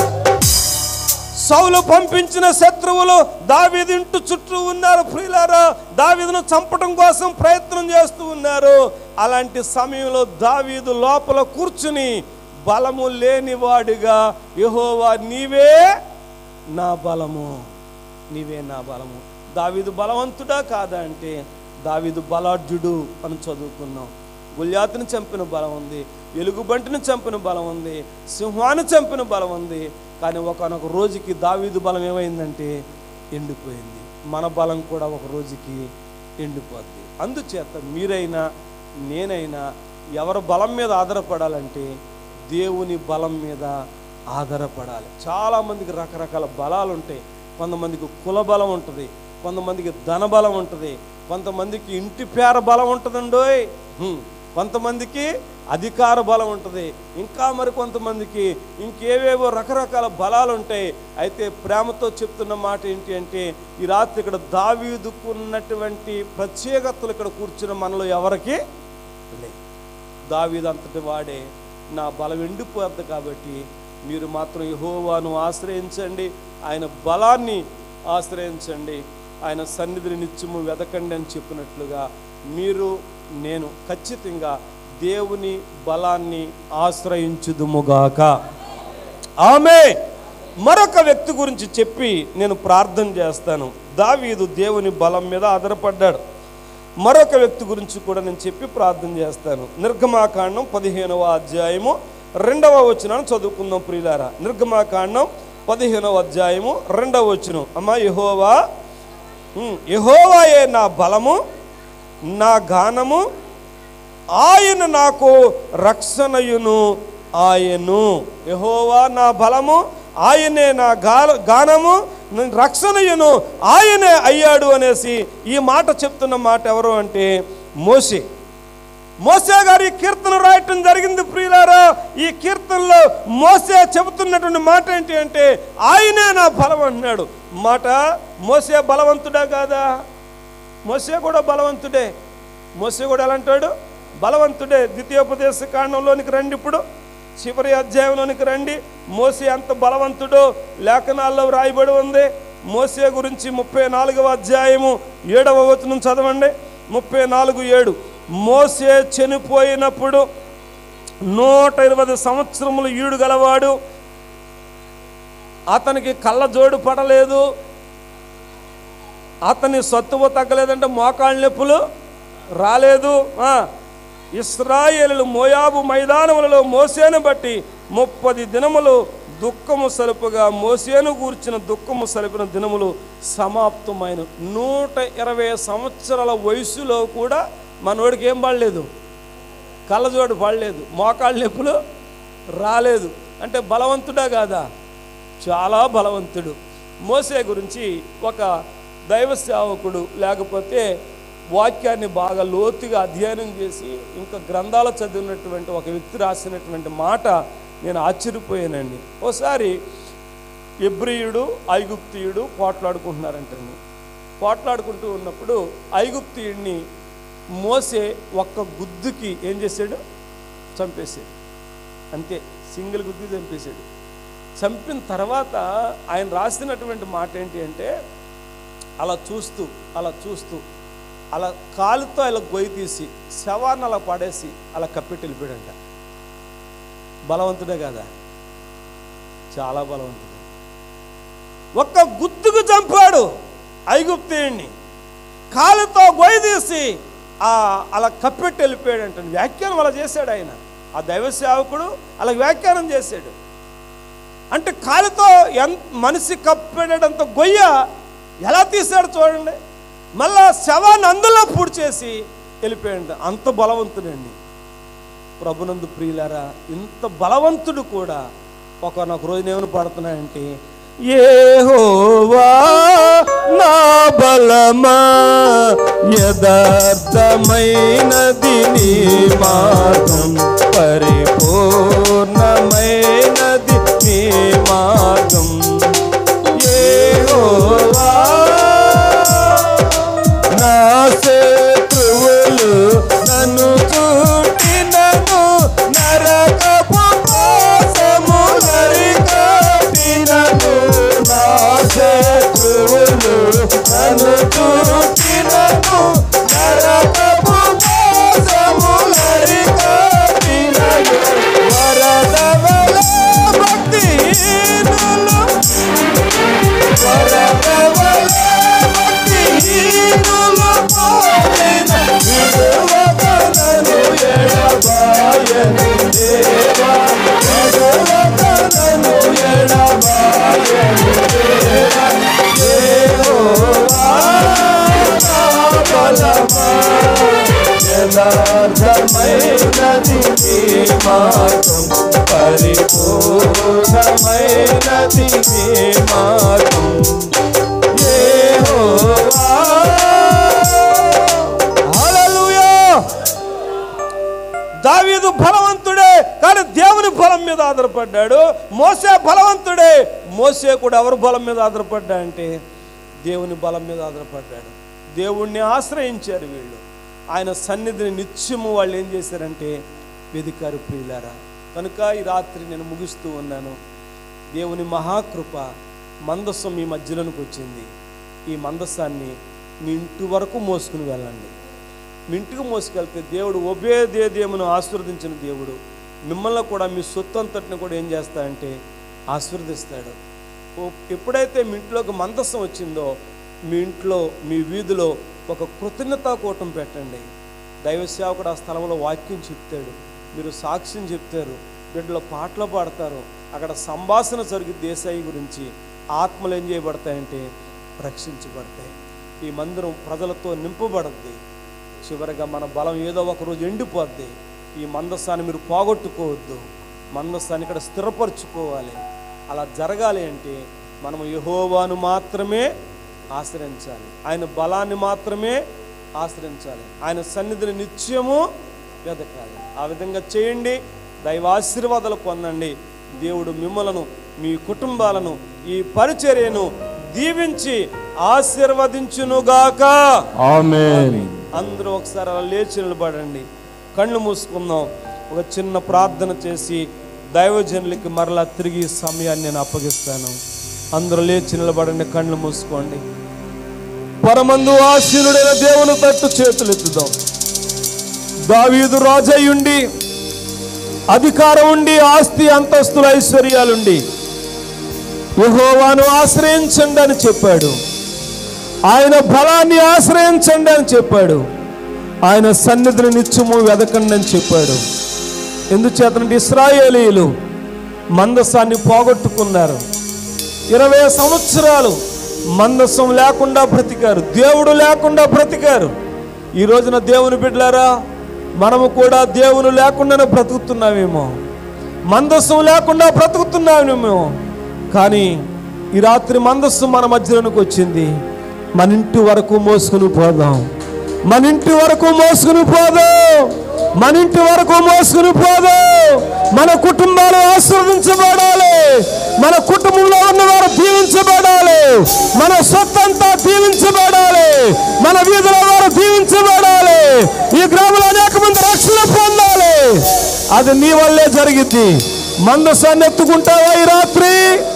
సౌలు పంపించిన శత్రువులు దావీదు ఇంటి చుట్టూ ఉన్నారు ప్రియులారా దావీదును చంపడం కోసం ప్రయత్నం చేస్తూ ఉన్నారు అలాంటి సమయంలో దావీదు లోపల కూర్చుని బలము లేనివాడిగా యెహోవా నీవే నా బలము నీవే నా బలము దావీదు బలవంతుడా కాదా అంటే దావీదు బలాఢ్యుడు అని చదువుకున్నాం గుళ్యాతుని చంపిన బలం ఉంది ఎలుగుబంటిని చంపిన బలం ఉంది సింహాన్ని చంపిన బలం ఉంది కానీ ఒకనొక రోజుకి దావీదు బలం ఏమైందంటే ఎండిపోయింది మన బలం కూడా ఒక రోజుకి ఎండిపోద్ది అందుచేత మీరైనా నేనైనా ఎవరి బలం మీద ఆధారపడాలంటే దేవుని బలం మీద ఆధారపడాలి చాలామందికి రకరకాల బలాలు ఉంటాయి కొంతమందికి కుల బలం ఉంటుంది కొంతమందికి ధన బలం ఉంటుంది కొంతమందికి ఇంటి పేర బలం ఉంటుందండోయ్ హ్మ్. కొంతమందికి అధికార బలం ఉంటుంది ఇంకా మరి కొంతమందికి ఇంకేవేవో రకరకాల బలాలు ఉంటాయి అయితే ప్రేమతో చెప్తున్న మాట ఏంటి అంటే ఈ రాత్రి ఇక్కడ దావీదుకున్నటువంటి ప్రత్యేకతలు ఇక్కడ కూర్చున్న మనలో ఎవరికి లేవు దావీదు అంతటి వాడే నా బలం ఎండిపోద్ది కాబట్టి మీరు మాత్రం యెహోవాను ఆశ్రయించండి ఆయన బలాన్ని ఆశ్రయించండి ఆయన సన్నిధిని నిత్యము వెతకండి అని చెప్పినట్లుగా మీరు నేను ఖచ్చితంగా దేవుని బలాన్ని ఆశ్రయించుదుముగాక ఆమె మరొక వ్యక్తి గురించి చెప్పి నేను ప్రార్థన చేస్తాను దావీదు దేవుని బలం మీద ఆధారపడ్డాడు మరొక వ్యక్తి గురించి కూడా నేను చెప్పి ప్రార్థన చేస్తాను నిర్గమాకాండం పదిహేనవ అధ్యాయము రెండవ వచనాన్ని చదువుకుందాం ప్రియులారా నిర్గమాకాండం పదిహేనవ అధ్యాయము రెండవ వచనం అమ్మా యెహోవా ఉమ్, యెహోవాయే నా బలము నా గానము ఆయన నాకు రక్షణయును ఆయను యెహోవా నా బలము ఆయనే నా గా గానము నా రక్షణయును ఆయనే అయ్యాడు అనేసి ఈ మాట చెప్తున్న మాట ఎవరు అంటే మోసే మోసే గారు ఈ కీర్తన రాయటం జరిగింది ప్రియులారా ఈ కీర్తనలో మోసే చెబుతున్నటువంటి మాట ఏంటి అంటే ఆయనే నా బలం అంటున్నాడు మాట మోసే బలవంతుడా కాదా మోసే కూడా బలవంతుడే మోసే కూడా ఎలా అంటాడు బలవంతుడే ద్వితీయోపదేశ కాండంలోనికి రండి ఇప్పుడు చివరి అధ్యాయంలోనికి రండి మోసే అంత బలవంతుడో లేఖనాల్లో రాయబడి ఉంది మోసే గురించి ముప్పై నాలుగవ అధ్యాయము ఏడవ వచనం చదవండి ముప్పై నాలుగు ఏడు మోసే చనిపోయినప్పుడు నూట ఇరవై సంవత్సరములు ఈడు గలవాడు అతనికి కళ్ళజోడు పడలేదు అతని సత్తువ తగ్గలేదంటే మోకాళ్ళ నొప్పులు రాలేదు ఆ, ఇస్రాయేలు మోయాబు మైదానములలో మోసేను బట్టి ముప్పది దినములు దుఃఖము సలుపుగా మోసేను గూర్చిన దుఃఖము సలిపిన దినములు సమాప్తమైన నూట ఇరవై సంవత్సరాల వయసులో కూడా మనోడికి ఏం పడలేదు కళ్ళజోడు పడలేదు మోకాళ్ళ నొప్పులు రాలేదు అంటే బలవంతుడా కాదా చాలా బలవంతుడు మోసే గురించి ఒక దైవ సేవకుడు లేకపోతే వాక్యాన్ని బాగా లోతుగా అధ్యయనం చేసి ఇంకా గ్రంథాలు చదివినటువంటి ఒక వ్యక్తి రాసినటువంటి మాట నేను ఆశ్చర్యపోయానండి ఓసారి ఎబ్రియుడు ఐగుప్తియుడు పోట్లాడుకుంటున్నారంటండి పోట్లాడుకుంటూ ఉన్నప్పుడు ఐగుప్తియుడిని మోసే ఒక్క గుద్దుకి ఏం చేశాడు చంపేశాడు అంతే సింగిల్ గుద్ది చంపేశాడు చంపిన తర్వాత ఆయన రాసినటువంటి మాట ఏంటి అంటే అలా చూస్తూ అలా చూస్తూ అలా కాలుతో అలా గొయ్యి తీసి శవాన్ని అలా పడేసి అలా కప్పెట్టి వెళ్ళిపోయాడంట బలవంతుడే కదా చాలా బలవంతుడు ఒక్క గుత్తుకు చంపాడు ఐగుప్తేయుణ్ణి కాలుతో గొయ్యి తీసి ఆ అలా కప్పెట్టి వెళ్ళిపోయాడంట వ్యాఖ్యానం అలా చేశాడు ఆయన ఆ దైవ సేవకుడు అలా వ్యాఖ్యానం చేశాడు అంటే కాలుతో ఎంత మనిషి కప్పెడంత గొయ్య ఎలా తీశాడు చూడండి మళ్ళా శవాన్ని అందులో పూడి చేసి వెళ్ళిపోయాడు అంత బలవంతుడండి ప్రభునందు ప్రియులారా ఇంత బలవంతుడు కూడా ఒకనొక రోజున ఏమైనా పడుతున్నాయంటే ఏహోవా నా బలమా యథార్థమైనది నీ మార్గం పరిపూర్ణమైనది నీ మార్గం యెహోవా నా శత్రువులు నన్ను చుట్టినను నరకపు కోసముల పరిపూర్ణమైనది నీ మార్గం పరిపూర్ణమైనది నీ మార్గం యెహోవా హల్లెలూయా దావీదు బలవంతుడే కానీ దేవుని బలం మీద ఆధారపడ్డాడు మోసే బలవంతుడే మోసే కూడా ఎవరి బలం మీద ఆధారపడ్డా అంటే దేవుని బలం మీద ఆధారపడ్డాడు దేవుణ్ణి ఆశ్రయించారు వీళ్ళు ఆయన సన్నిధిని నిత్యము వాళ్ళు ఏం చేశారంటే వెదికారు ప్రియులారా కనుక ఈ రాత్రి నేను ముగిస్తూ ఉన్నాను దేవుని మహాకృప మందస్సం మీ మధ్యలోనికి వచ్చింది ఈ మందస్సాన్ని మీ ఇంటి వరకు మోసుకుని వెళ్ళండి మీ ఇంటికి మోసుకెళ్తే దేవుడు ఒబేదేదేమును ఆశీర్వదించిన దేవుడు మిమ్మల్ని కూడా మీ సొత్తు అంతటిని కూడా ఏం చేస్తాడంటే ఆశీర్వదిస్తాడు ఓ- ఎప్పుడైతే మీ ఇంట్లోకి మందస్సం వచ్చిందో మీ ఇంట్లో మీ వీధిలో ఒక కృతజ్ఞతా కూటం పెట్టండి దైవ సేవకుడు ఆ స్థలంలో వాక్యం చెప్తాడు మీరు సాక్ష్యం చెప్తారు బిడ్డలో పాటలు పాడతారు అక్కడ సంభాషణ జరిగి దేశాయి గురించి ఆత్మలు ఏం చేయబడతాయంటే రక్షించబడతాయి ఈ మందిరం ప్రజలతో నింపబడద్ది చివరిగా మన బలం ఏదో ఒక రోజు ఎండిపోద్ది ఈ మందస్సాన్ని మీరు పోగొట్టుకోవద్దు మందస్సాన్ని ఇక్కడ స్థిరపరచుకోవాలి అలా జరగాలి అంటే మనము యహోవాను మాత్రమే ఆశ్రయించాలి ఆయన బలాన్ని మాత్రమే ఆశ్రయించాలి ఆయన సన్నిధిని నిత్యము వెతకాలి ఆ విధంగా చేయండి దైవాశీర్వాదాలు పొందండి దేవుడు మిమ్మలను మీ కుటుంబాలను ఈ పరిచర్యను దీవించి ఆశీర్వదించునుగాక ఆమేన్ అందరూ ఒకసారి అలా లేచి నిలబడండి కళ్ళు మూసుకుందాం ఒక చిన్న ప్రార్థన చేసి దైవజనులకి మరలా తిరిగి ఈ సమయాన్ని నేను అప్పగిస్తాను అందరూ లేచి నిలబడండి కళ్ళు మూసుకోండి పరమందు ఆశీనుడైన దేవుని తట్టు చేతులు ఎత్తుదాం దావీదు రాజయ్యుండి అధికారం ఉండి ఆస్తి అంతస్తుల ఐశ్వర్యాలుండి యెహోవాను ఆశ్రయించండి అని చెప్పాడు ఆయన బలాన్ని ఆశ్రయించండి అని చెప్పాడు ఆయన సన్నిధిని నిత్యము వెదకండి అని చెప్పాడు ఎందుచేతనంటే ఇస్రాయేలీలు మందసాన్ని పోగొట్టుకున్నారు ఇరవై సంవత్సరాలు మందసం లేకుండా బ్రతికారు దేవుడు లేకుండా బ్రతికారు ఈ రోజున దేవుని బిడ్డలారా మనము కూడా దేవుని లేకుండానే బ్రతుకుతున్నామేమో మందస్సం లేకుండా బ్రతుకుతున్నామేమో కానీ ఈ రాత్రి మందస్సు మన మధ్యలోనికి వచ్చింది మన ఇంటి వరకు మోసుకుని పోదాం మన ఇంటి వరకు మోసుకుని పోదాం మన ఇంటి వరకు మోసుకుని పోదాం మన కుటుంబాలు ఆశీర్వదించబడాలి మన కుటుంబంలో ఉన్నవారు దీవించబడాలి మన సొత్తంతా దీవించబడాలి మన వీధిలో వారు దీవించబడాలి ఈ గ్రామంలో అనేక మంది రక్షణ పొందాలి అది నీ వల్లే జరిగింది మందసాన్ని ఎత్తుకుంటావా ఈ రాత్రి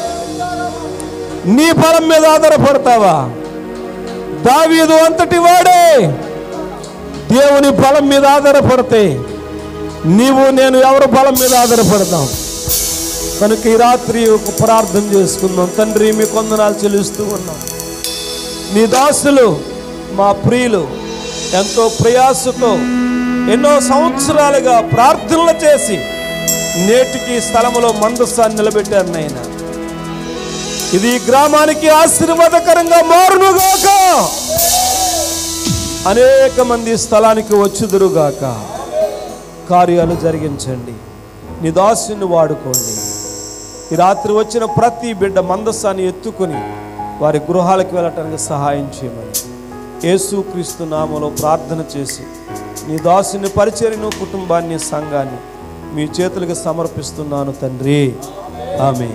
నీ బలం మీద ఆధారపడతావా దావీదు అంతటి వాడే దేవుని బలం మీద ఆధారపడితే నీవు నేను ఎవరి బలం మీద ఆధారపడతాం కనుక ఈ రాత్రి ఒక ప్రార్థన చేసుకుందాం తండ్రి మీ కొందనాలు చెల్లిస్తూ ఉన్నాం నీ దాసులు మా ప్రియులు ఎంతో ప్రయాసతో ఎన్నో సంవత్సరాలుగా ప్రార్థనలు చేసి నేటికి ఈ స్థలములో మందస్సాన్ని నిలబెట్టారు నాయన ఇది ఈ గ్రామానికి ఆశీర్వాదకరంగా మారునుగాక అనేక మంది ఈ స్థలానికి వచ్చుదురుగాక కార్యాలు జరిగించండి నీ దాసుని వాడుకోండి ఈ రాత్రి వచ్చిన ప్రతి బిడ్డ మందస్సాన్ని ఎత్తుకొని వారి గృహాలకు వెళ్ళటానికి సహాయం చేయమని యేసుక్రీస్తు నామలో ప్రార్థన చేసి నీ దాసుని పరిచర్యను కుటుంబాన్ని సంఘాన్ని మీ చేతులకు సమర్పిస్తున్నాను తండ్రి ఆమె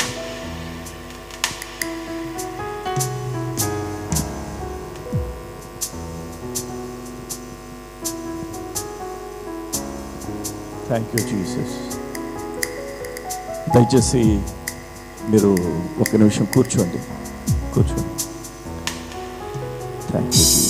థ్యాంక్ యూ జీసస్ దయచేసి మీరు ఒక నిమిషం కూర్చోండి కూర్చోండి థ్యాంక్ యూ జీసస్